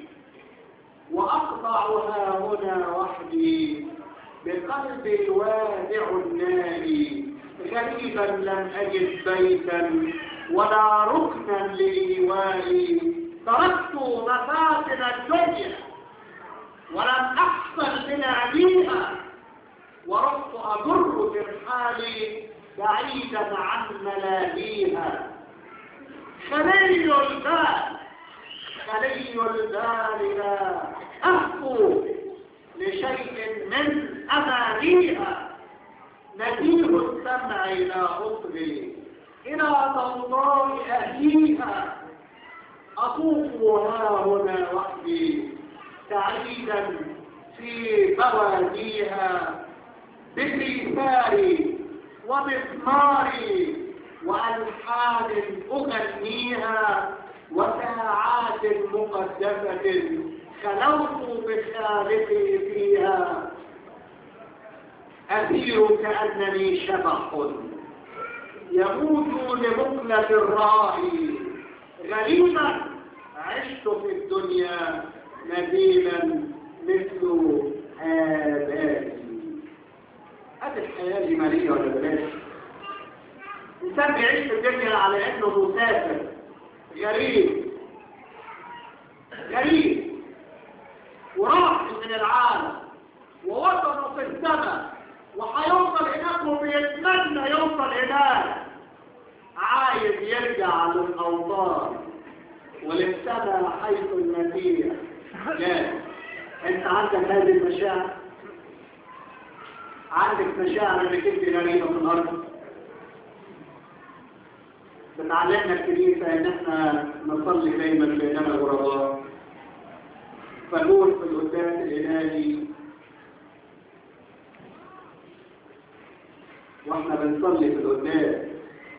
وأقطعها هنا وحدي بقلبي الوادع الناري غريبا لم أجد بيتا ولا ركنا لإيوائي تركت مفاتن الدنيا ولم أحصل بناديها ورحت أجر ترحالي بعيدا عن ملاهيها خلي البال خلي البال لا أهفو لشيء من أمانيها نديه السمع لا أطغي إلى ضوضاء أهليها أطوف ها هنا وحدي سعيدا في بواديها بكيفاري ومضماري وألحان أغنيها وساعات مقدسة خلوت بخالقي فيها أسير كأنني شبح يموت لمقلة الراعي غريبا عشت في الدنيا نبيلا مثل آبائي هذه الحياة الإيمانية ولا بلاش الإنسان بيعيش في الدنيا على إنه مسافر غريب غريب وراح من العالم ووصل في السماء وهيوصل هناك وبيتمنى يوصل هناك عايز يرجع للأوطان وللسماء حيث المسيح لا انت عندك هذه المشاعر عندك مشاعر انك انت غريبة في الارض بتعلمنا الكنيسة ان احنا نصلي دايما بيننا الغرباء فنقول في القداس الالهي واحنا بنصلي في القداس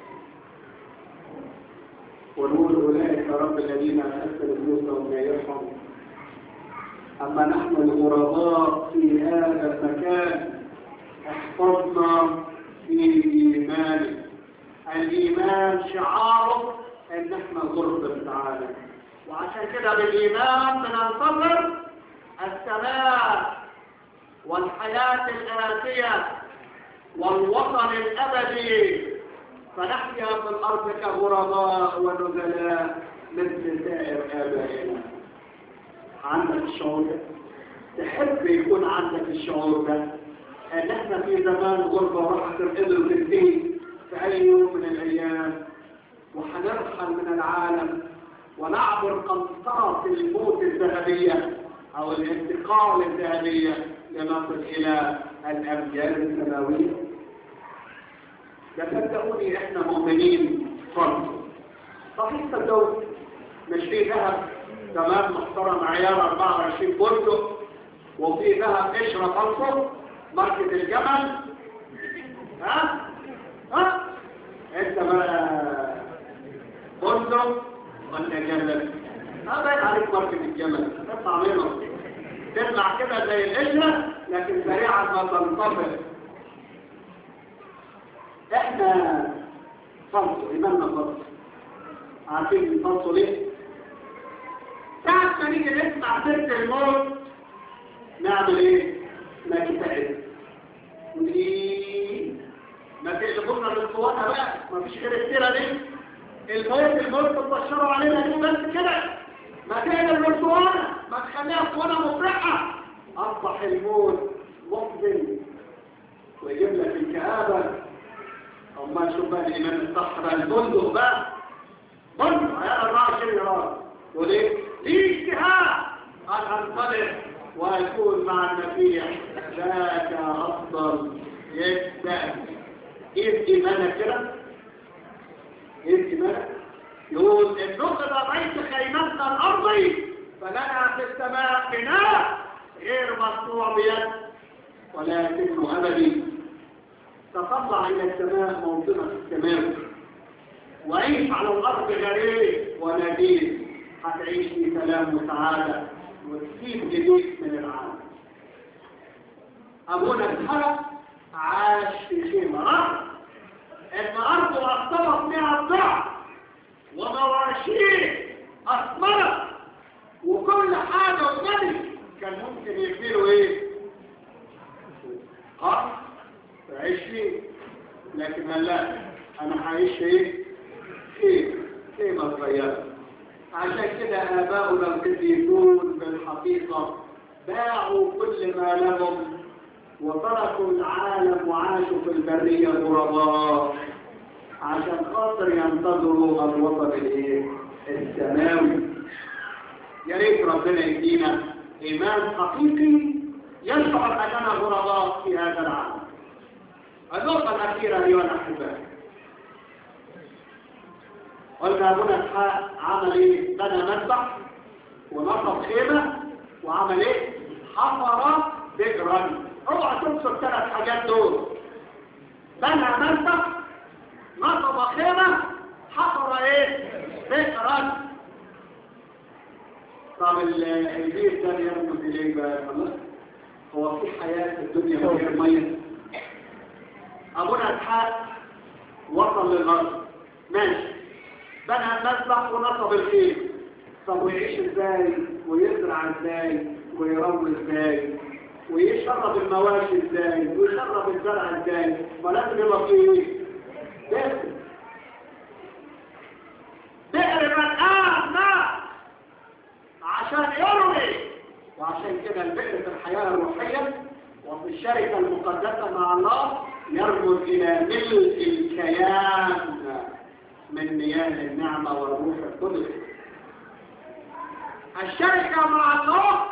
ونقول اولئك يا رب الذين اسسوا نفوسهم لا يرحم اما نحن الغرباء في هذا المكان احفظنا في ايمانك الايمان شعاره ان احنا غربة العالم وعشان كده بالايمان بننتظر السماء والحياة الآتية والوطن الأبدي فنحيا في الأرض كغرباء ونزلاء مثل سائر آبائنا عندك الشعور ده تحب يكون عندك الشعور ده ان احنا في زمان غربة وراح تنقدر تنتهي في اي يوم من الايام وهنرحل من العالم ونعبر قنطرة الموت الذهبية او الانتقال الذهبية لنصل الى الامجاد السماوية ده صدقوني احنا مؤمنين فرض صحيح صدقوني مش في ذهب تمام محترم عيار 24 بندق وفي ذهب قشرة خلصه ماركة الجمل ها ها انت بقى بندق ولا جمل ما باين عليك ماركة الجمل تطلع منه تطلع كده زي القشرة لكن سريعا ما تنطفئ احنا فلسوا ايماننا فلسوا عارفين فلسوا ليه ساعة ما نيجي نسمع سيرة الموت نعمل ايه؟ نكتئب ودي ما تقلبونا للصوانة بقى ما فيش غير السيرة دي الموت الموت تبشروا علينا دي بس كده ما تقلب للصوانة ما تخليها صوانة مفرحة أصبح الموت محزن ويجيب لك الكآبة أما نشوف بقى الإيمان الصح بقى البندق بقى بندق هيا 24 راس وليه؟ ليه اجتهاد أن أنطلق وأكون مع المسيح ذاك أفضل جدا إيه إيمانك كده؟ إيه إيمانك؟ يقول إن نقض بيت خيمتنا الأرضي فلنا في السماء بناء غير مصنوع بيد ولكنه أبدي تطلع إلى السماء موطنة السماء وعيش على الأرض غريب ونبيل هتعيش في سلام وسعادة وتسيب جديد من العالم أبونا الحرق عاش في خيمة رأى إن أرضه أصطبت بها الضعف ومواشيه أثمرت وكل حاجة وغني كان ممكن يكبروا إيه؟ قصر عشرين لكن لا انا هعيش ايه ايه ايه ما صغيره عشان كده اباؤنا القديسون بالحقيقه باعوا كل ما لهم وتركوا العالم وعاشوا في البريه غرباء عشان خاطر ينتظروا الوطن الايه السماوي يا ريت ربنا يدينا ايمان حقيقي يشعر اننا غرباء في هذا العالم النقطه الاخيره ايها الاحباء قلنا ابونا اسحاق عمل ايه بنى مسبح ونصب خيمه وعمل ايه حفر بئرا اوعى تنسوا الثلاث حاجات دول بنى مسبح نصب خيمه حفر ايه بئرا طب البيت ده يرمز اليه بقى خلاص هو في حياه في الدنيا من غير ميه ابونا اسحاق وصل للغرب ماشي بنى المسبح ونصب الخيل طب ويعيش ازاي ويزرع ازاي ويروي ازاي ويشرب المواشي ازاي ويشرب الزرع ازاي ما لازم يبقى فيه بئر بئر ملآن ماء عشان يروي وعشان كده البئر في الحياة الروحية وفي الشركة المقدسة مع الله يرمز إلى ملء الكيان من مياه النعمة والروح القدس الشركة مع الله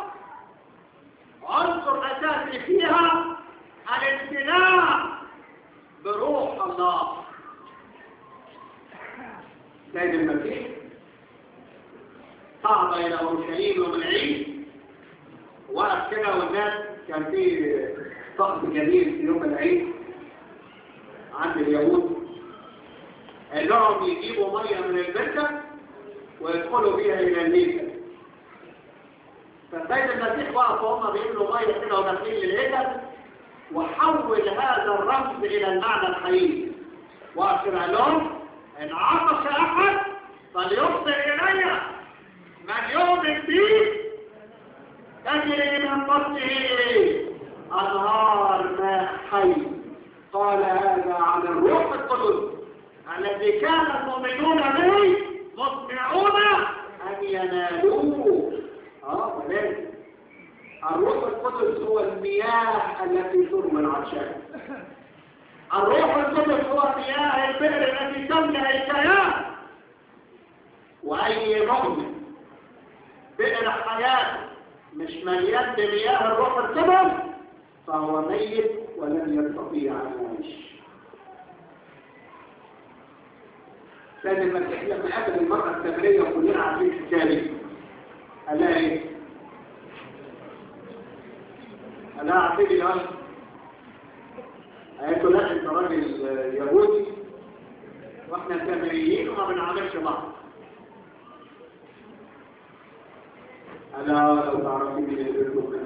عنصر أساسي فيها الامتلاء بروح الله سيد المسيح صعد إلى أورشليم يوم العيد وقف كده والناس كان في طقس جميل في يوم العيد عند اليهود قال لهم يجيبوا ميه من البركه ويدخلوا بيها الى الهيكل فالسيد المسيح وقف وهم بيملوا ميه كده وداخلين للهيكل وحول هذا الرمز الى المعنى الحقيقي وقف قال لهم ان عطش احد فليبصر الي من يؤمن بي تجري من بطنه انهار ماء حي قال هذا عن الروح القدس الذي كان المؤمنون به مطمعون أن ينالوه اه ولكن الروح القدس هو المياه التي ترمى العطشان الروح القدس هو مياه البئر التي تملأ الكيان وأي مؤمن بئر حياته مش مليان بمياه الروح القدس فهو ميت ولن يستطيع أن يعيش كان المسيح لما قابل المرأة السامرية وكلنا عارفين التاريخ قال لها ايه؟ قال لها عارفين يا قالت له لا انت راجل يهودي واحنا سامريين وما بنعملش بعض ألا لو تعرفين من يدركم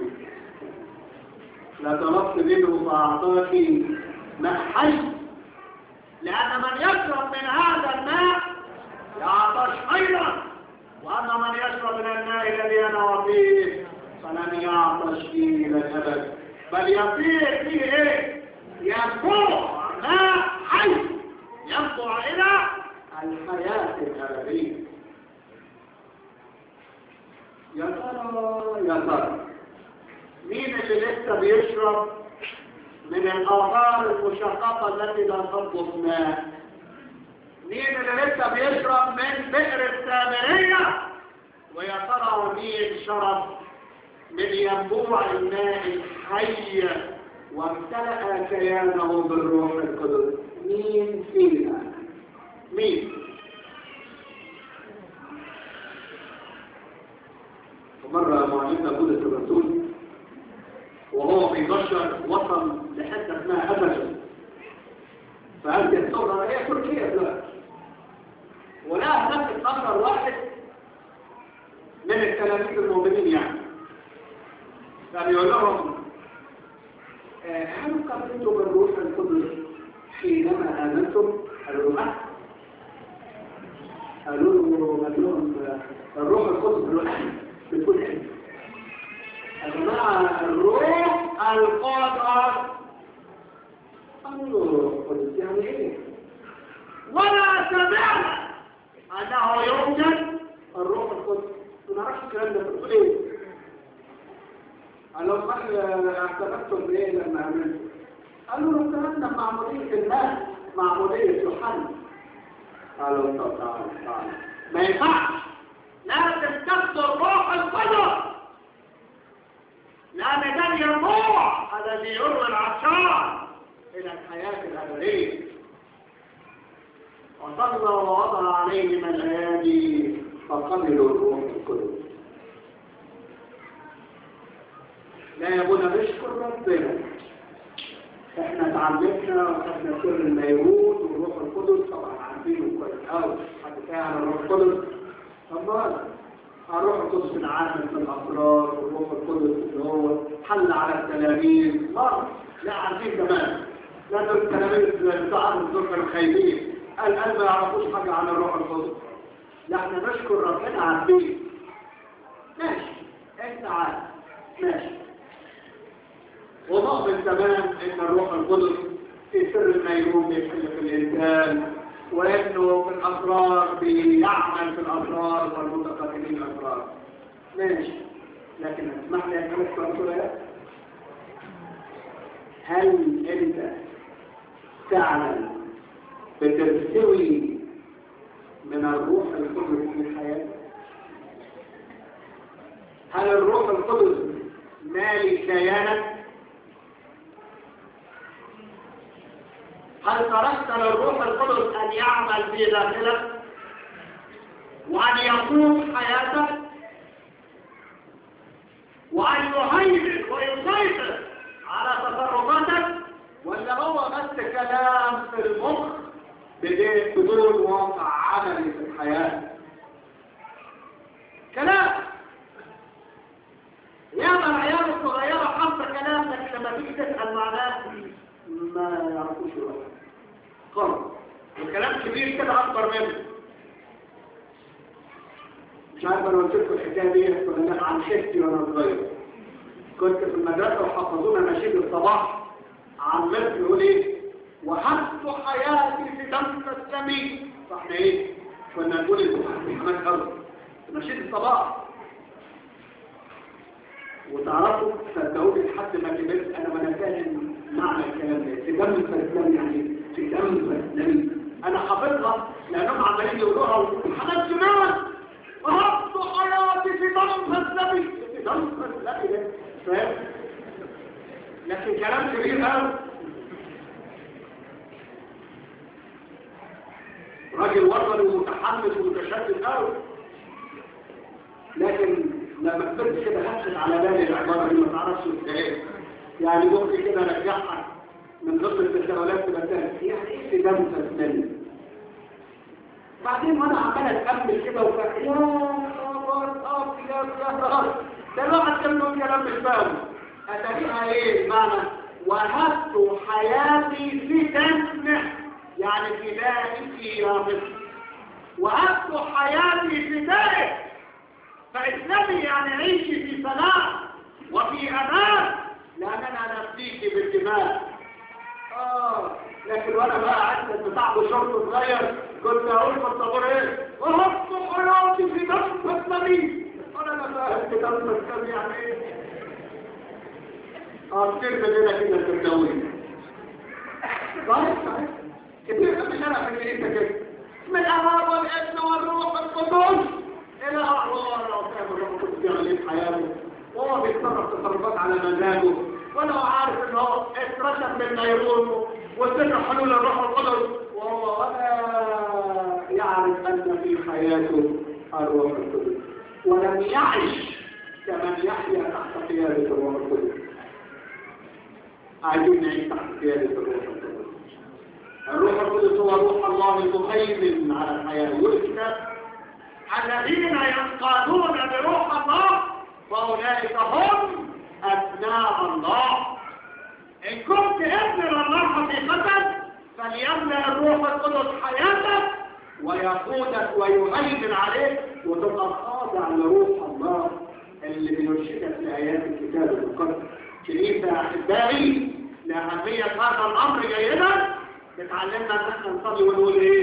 لا طلبت منه فأعطاك ماء حي لأن من يشرب من هذا الماء يعطش أيضا وأما من يشرب من الماء الذي أنا وفيه فلن يعطش فيه إلى الأبد بل يصير فيه إيه؟ ينبوع ماء حي ينبوع إلى الحياة الأبدية يا ترى يا ترى مين اللي لسه بيشرب من الآثار المشققة التي لا تطلب ماء مين اللي لسه بيشرب من بئر السامرية ويا ترى مين شرب من ينبوع الماء الحي وامتلأ كيانه بالروح القدس مين فينا مين ومرة معلمنا بولس الرسول وهو بيبشر وصل لحته اسمها افسس فهل الثوره هي تركيا دلوقتي ولا هناك اكثر واحد من التلاميذ المؤمنين يعني فبيقول لهم هل قبلتم الروح القدس حينما امنتم قالوا له قالوا له قال لهم الروح القدس بكل حته جماعة الروح القدس قالوا له قدس يعني سمعنا انه يوجد الروح القدس ما نعرفش الكلام ده بتقول ايه قال لهم هل اعتمدتم بايه لما امنتم قالوا له اعتمدنا معموديه الماء معموديه يوحنا قالوا طب تعالى تعالى ما ينفعش لازم تاخد الروح القدس لأن ده الينبوع الذي يروي العطشان إلى الحياة الأبدية وصلى ووضع عليهم الأيادي فقبلوا الروح القدس لا يبونا نشكر ربنا احنا اتعلمنا وخدنا سر الميرود والروح القدس طبعا عارفينه كويس قوي حد فاهم الروح القدس طبعا الروح القدس العالم في الاسرار والروح القدس اللي هو حل على التلاميذ مرة لا عارفين كمان لا دول التلاميذ بتاع دول كانوا خايبين قال قال ما يعرفوش حاجه عن الروح القدس لا احنا نشكر ربنا عارفين ماشي انت عارف ماشي ونؤمن تمام ان الروح القدس في سر الميمون بيحل في الانسان وانه في الاسرار بيعمل في الاسرار والمتقدمين الاسرار ماشي لكن اسمح لي اسالك سؤال هل انت تعلم بترتوي من الروح القدس في حياتك هل الروح القدس مالي كيانك هل تركت للروح القدس أن يعمل في داخلك وأن يقود حياتك وأن يهيمن ويسيطر على تصرفاتك ولا هو بس كلام في المخ بدون واقع عملي في الحياة كلام ياما العيال الصغيرة حافظة كلام لكن لما تيجي تسأل معناه ما يعرفوش الوقت خالص الكلام كبير كده اكبر منه مش عارف انا قلت لكم الحكايه دي كنا عن شفتي وانا صغير كنت في المدرسه وحفظونا نشيد الصباح عن مثل يقول ايه وحبت حياتي في دم السمي فاحنا ايه كنا نقول الامتحانات خالص نشيد الصباح وتعرفوا صدقوني لحد ما كبرت انا ما فاهم معنى الكلام ده في دم الفلسلام يعني في دم الفلسلام انا حافظها لانهم عمالين يقولوها وحاجات زمان وهبت حياتي في دم فلسلامي في دم فلسلامي ده فاهم لكن كلام كبير قوي راجل وطني ومتحمس ومتشدد قوي لكن لما كبرت كده هفت على بالي العباره دي ما تعرفش ازاي يعني ممكن كده ارجعها من قصه التساؤلات مثلا يعني ايه في دم فسداني بعدين وانا عمال اتامل كده وفاكر يا خبر ابيض يا خبر ده الواحد كان له كلام مش فاهمه اتاريها ايه معنى وهبت حياتي في دم يعني فدائي يا مصر وهبت حياتي في دائك فإسلامي يعني عيشي في سلام وفي أمان لأننا نفديك بالدماء آه لكن وأنا بقى عدت بتاع بشرط صغير كنت أقول في الطابور إيه وهبت حياتي في دم إسلامي أنا ما فاهم دم إسلامي يعني إيه آه كتير مننا كده تبدأوني صحيح صحيح كتير مش أنا في كده من الأهاب والابن والروح القدس الى الله لو كان الرب القدس يعمل حياته وهو بيتصرف تصرفات على مزاجه ولا هو عارف ان هو اترشم من نيرونه وسر حلول الروح القدس وهو ولا يعرف ان في حياته الروح القدس ولم يعش كمن يحيا تحت قياده الروح القدس عايزين نعيش تحت قياده الروح القدس الروح القدس هو روح الله المهيمن على الحياه والكتاب الذين ينقادون بروح الله فأولئك هم أبناء الله إن كنت ابن الله حقيقة فليملأ الروح القدس حياتك ويقودك ويهيمن عليك وتبقى خاضع لروح الله اللي بيرشدك لآيات الكتاب المقدس كنيسة أحبائي لأهمية هذا الأمر جيدا بتعلمنا أن احنا نصلي ونقول إيه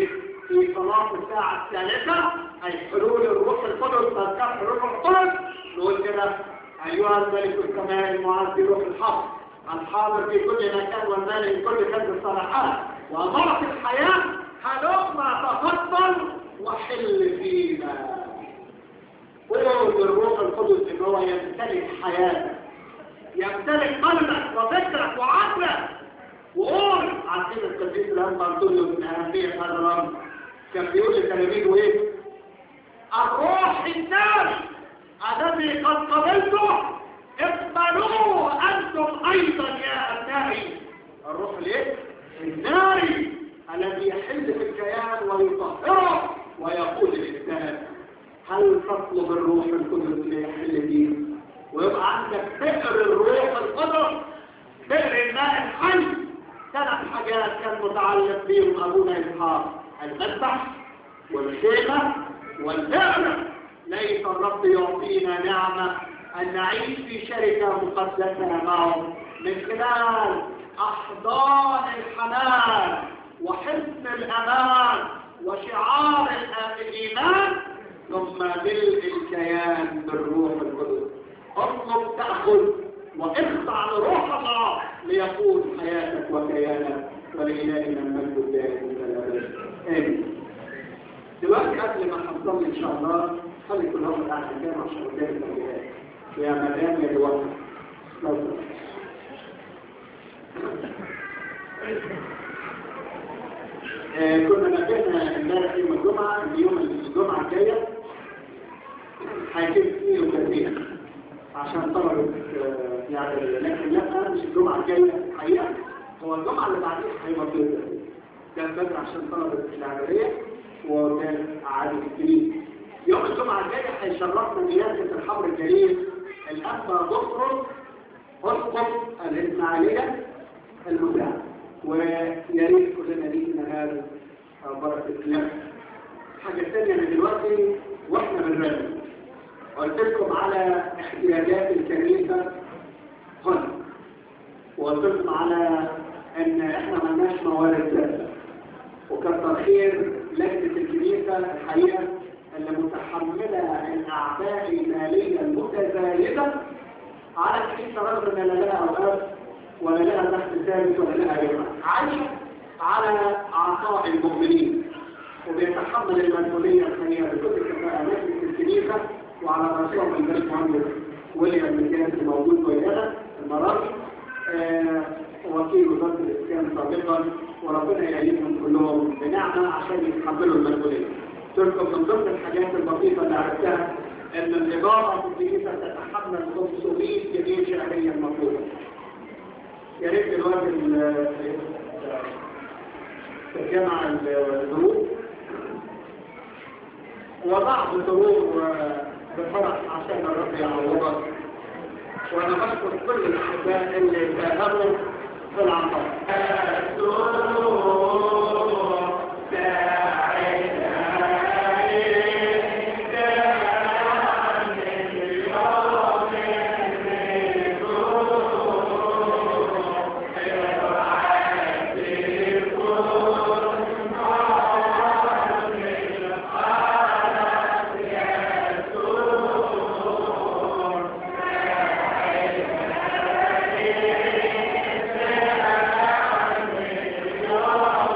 في صلاة الساعة الثالثة أي حلول الروح القدس تذكر حلول الروح القدس نقول كده أيها الملك السماء المعز روح الحق الحاضر في كل مكان والمالك في كل كنز الصلاحات وأمرت الحياة هلما تفضل وحل فينا قول الروح القدس ان هو يمتلك حياتك يمتلك قلبك وفكرك وعقلك وقول عارفين القديس الان انطونيوس من اهميه هذا الامر كان بيقول لتلاميذه ايه الروح الناري الذي قد قبلته اقبلوه انتم ايضا يا ابنائي الروح الايه الناري الذي يحل في الكيان ويطهره ويقول الانسان هل تطلب الروح القدس ليحل فيه ويبقى عندك بئر الروح القدس بئر الماء الحي ثلاث حاجات كان متعلق بهم ابونا اسحاق المذبح والخيمه والبئر ليس الرب يعطينا نعمه ان نعيش في شركه مقدسه معه من خلال احضان الحنان وحسن الامان وشعار الايمان ثم ملء الكيان بالروح القدس اطلب تأخذ واخضع لروح الله ليقود حياتك وكيانك ولإلهنا المجد الدائم إلى الأبد آمين دلوقتي قبل ما نصلي إن شاء الله خلي كل واحد قاعد مكانه عشان قدام التوجيهات يا مدام يا دلوقتي لو آه كنا نبهنا امبارح يوم الجمعة ان يوم الجمعة الجاية هيتم فيه تنبيه عشان طلبة آه يعني لكن لا مش الجمعة الجاية حقيقة هو الجمعة اللي بعدين هيبقى فيه كان بدر عشان طلبة العملية وكان عادي الكريم يوم الجمعة الجاية هيشرفنا نياسة الحمر الجليل الأنبا بطرس أسقط الإسماعيلية المساعد ويا ريت كلنا لينا هذا بركة الله حاجة ثانية من دلوقتي واحنا بنرد قلت لكم على احتياجات الكنيسة هنا وقلت لكم على ان احنا ملناش موارد ذاتية وكتر خير لجنة الكنيسة الحقيقة اللي متحملة الأعباء المالية المتزايدة على الكنيسة رغم ان لا لها أوقات ولا لها دخل ثابت ولا لها يوم عايشة على عطاء المؤمنين وبيتحمل المسؤولية الحقيقية بكل كفاءة لجنة الكنيسة وعلى رأسهم الملك مهندس ويليام مكاس الموجود ويانا المرافي آه وكيل وزارة الإسلام سابقا وربنا يعينهم كلهم بنعمة عشان يتحملوا المسؤولية. تذكر من ضمن الحاجات البسيطة اللي عرفتها ان الإدارة في الكنيسة تتحمل 500 جنيه شهريا مطلوبة. يا ريت دلوقتي تجمع الظروف وبعض الظروف بفرح عشان الرب يعوضك وانا بشكر كل الاحباء اللي ساهموا في العطاء
Thank you.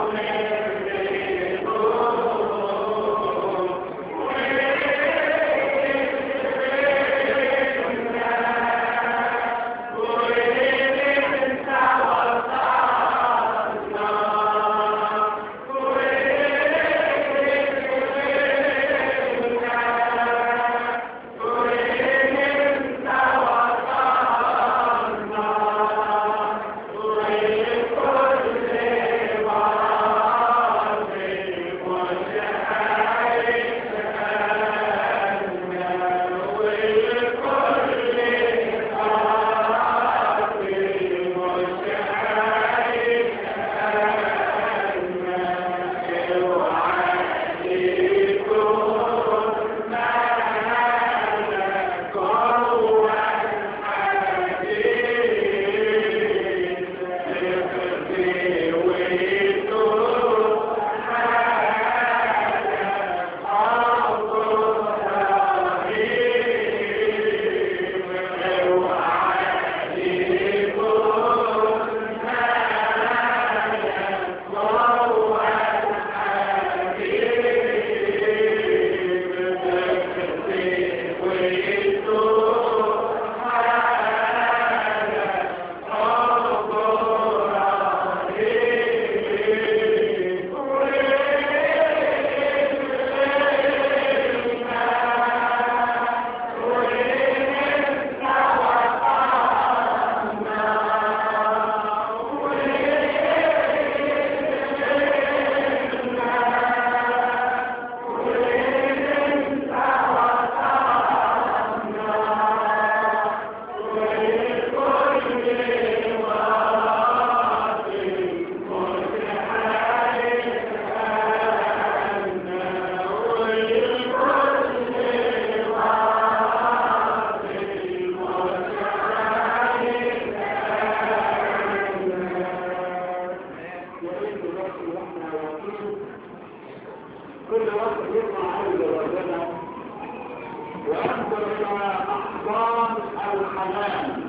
الوقت اللي احنا واقفين كل وقت يطلع عند ربنا وينظر الى احضان الحنان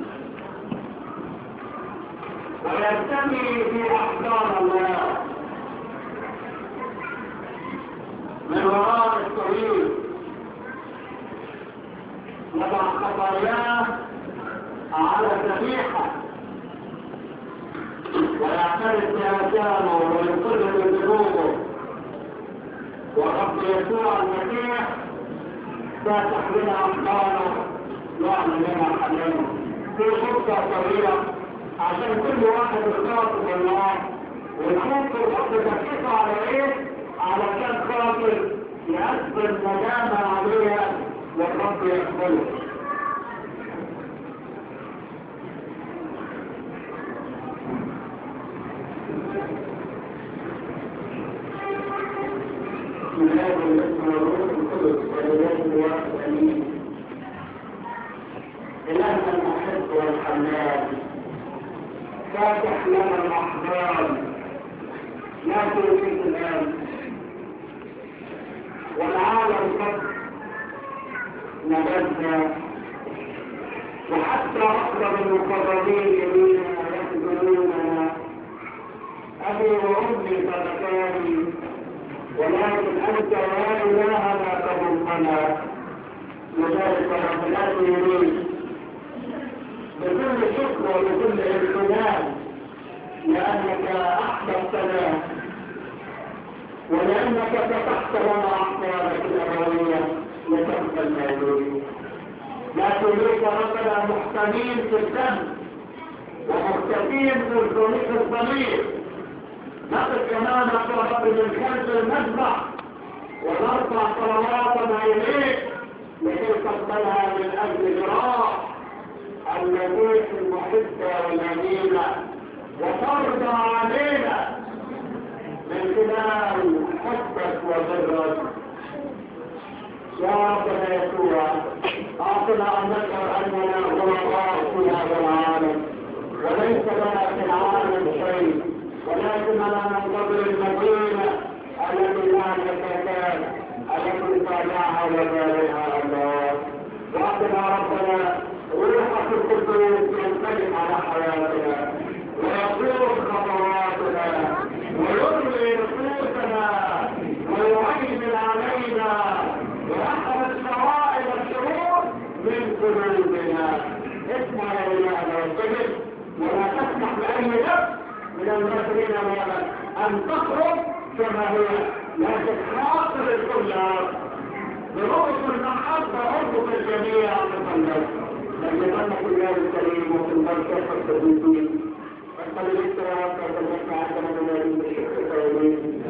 ويرتمي في احضان الله من وراء الطويل يضع خطاياه على ذبيحه ويعترف بآثامه ويقر بذنوبه ورب يسوع المسيح فاتح لنا أحضانه يعمل لنا حنانه في خطة طويلة عشان كل واحد يخاطب الله ويشوف الرب دقيقة على ايه؟ على كم خاطر يأثر ندامة عليها والرب يقبله من هذا الاسم والروح القدس والإله الواحد أمين إلهنا المحب والحنان فاتح لنا الأحضان لا توفيق الآن والعالم قد نبذنا وحتى أقرب المقربين إلينا يخذلوننا أبي وأمي صدقاني ولكن أنت يا إلهنا تضمنا لذلك ربنا يريد بكل شكر وبكل امتنان لأنك أحببتنا ولأنك فتحت لنا أحوالك الأبوية لتبقى الموجود لا تريد ربنا محكمين في الذنب ومختفين في الضمير نقف امامك يا رب من خلف المذبح ونرفع صلواتنا اليك لكي تقبلها من اجل جراح المسيح المحبه والامينه وترضى علينا من خلال حبك وبرك يا ربنا يسوع اعطنا ان نشعر اننا غلطاء في هذا العالم وليس لنا في العالم شيء ولكن لا ننتظر المدينة التي لا زكاة التي صانعها وبارئها الله واعطنا ربنا روحك القدوس ينسلم على حياتنا ويقود خطواتنا ويرضي نفوسنا ويهيمن علينا ويحفظ شرائع الشرور من قلوبنا اسمع يا إلهنا والسجد ولا تسمح بأي نفس من المسلمين أمامك أن تخرج كما هي لكن خاطر الكل برؤوس المحبة أرجو الجميع تصلي لأن يظن كل يوم الكريم وفي المركز التدريسين فقد الاستراحة وتلقى عندنا من الشكر الكريم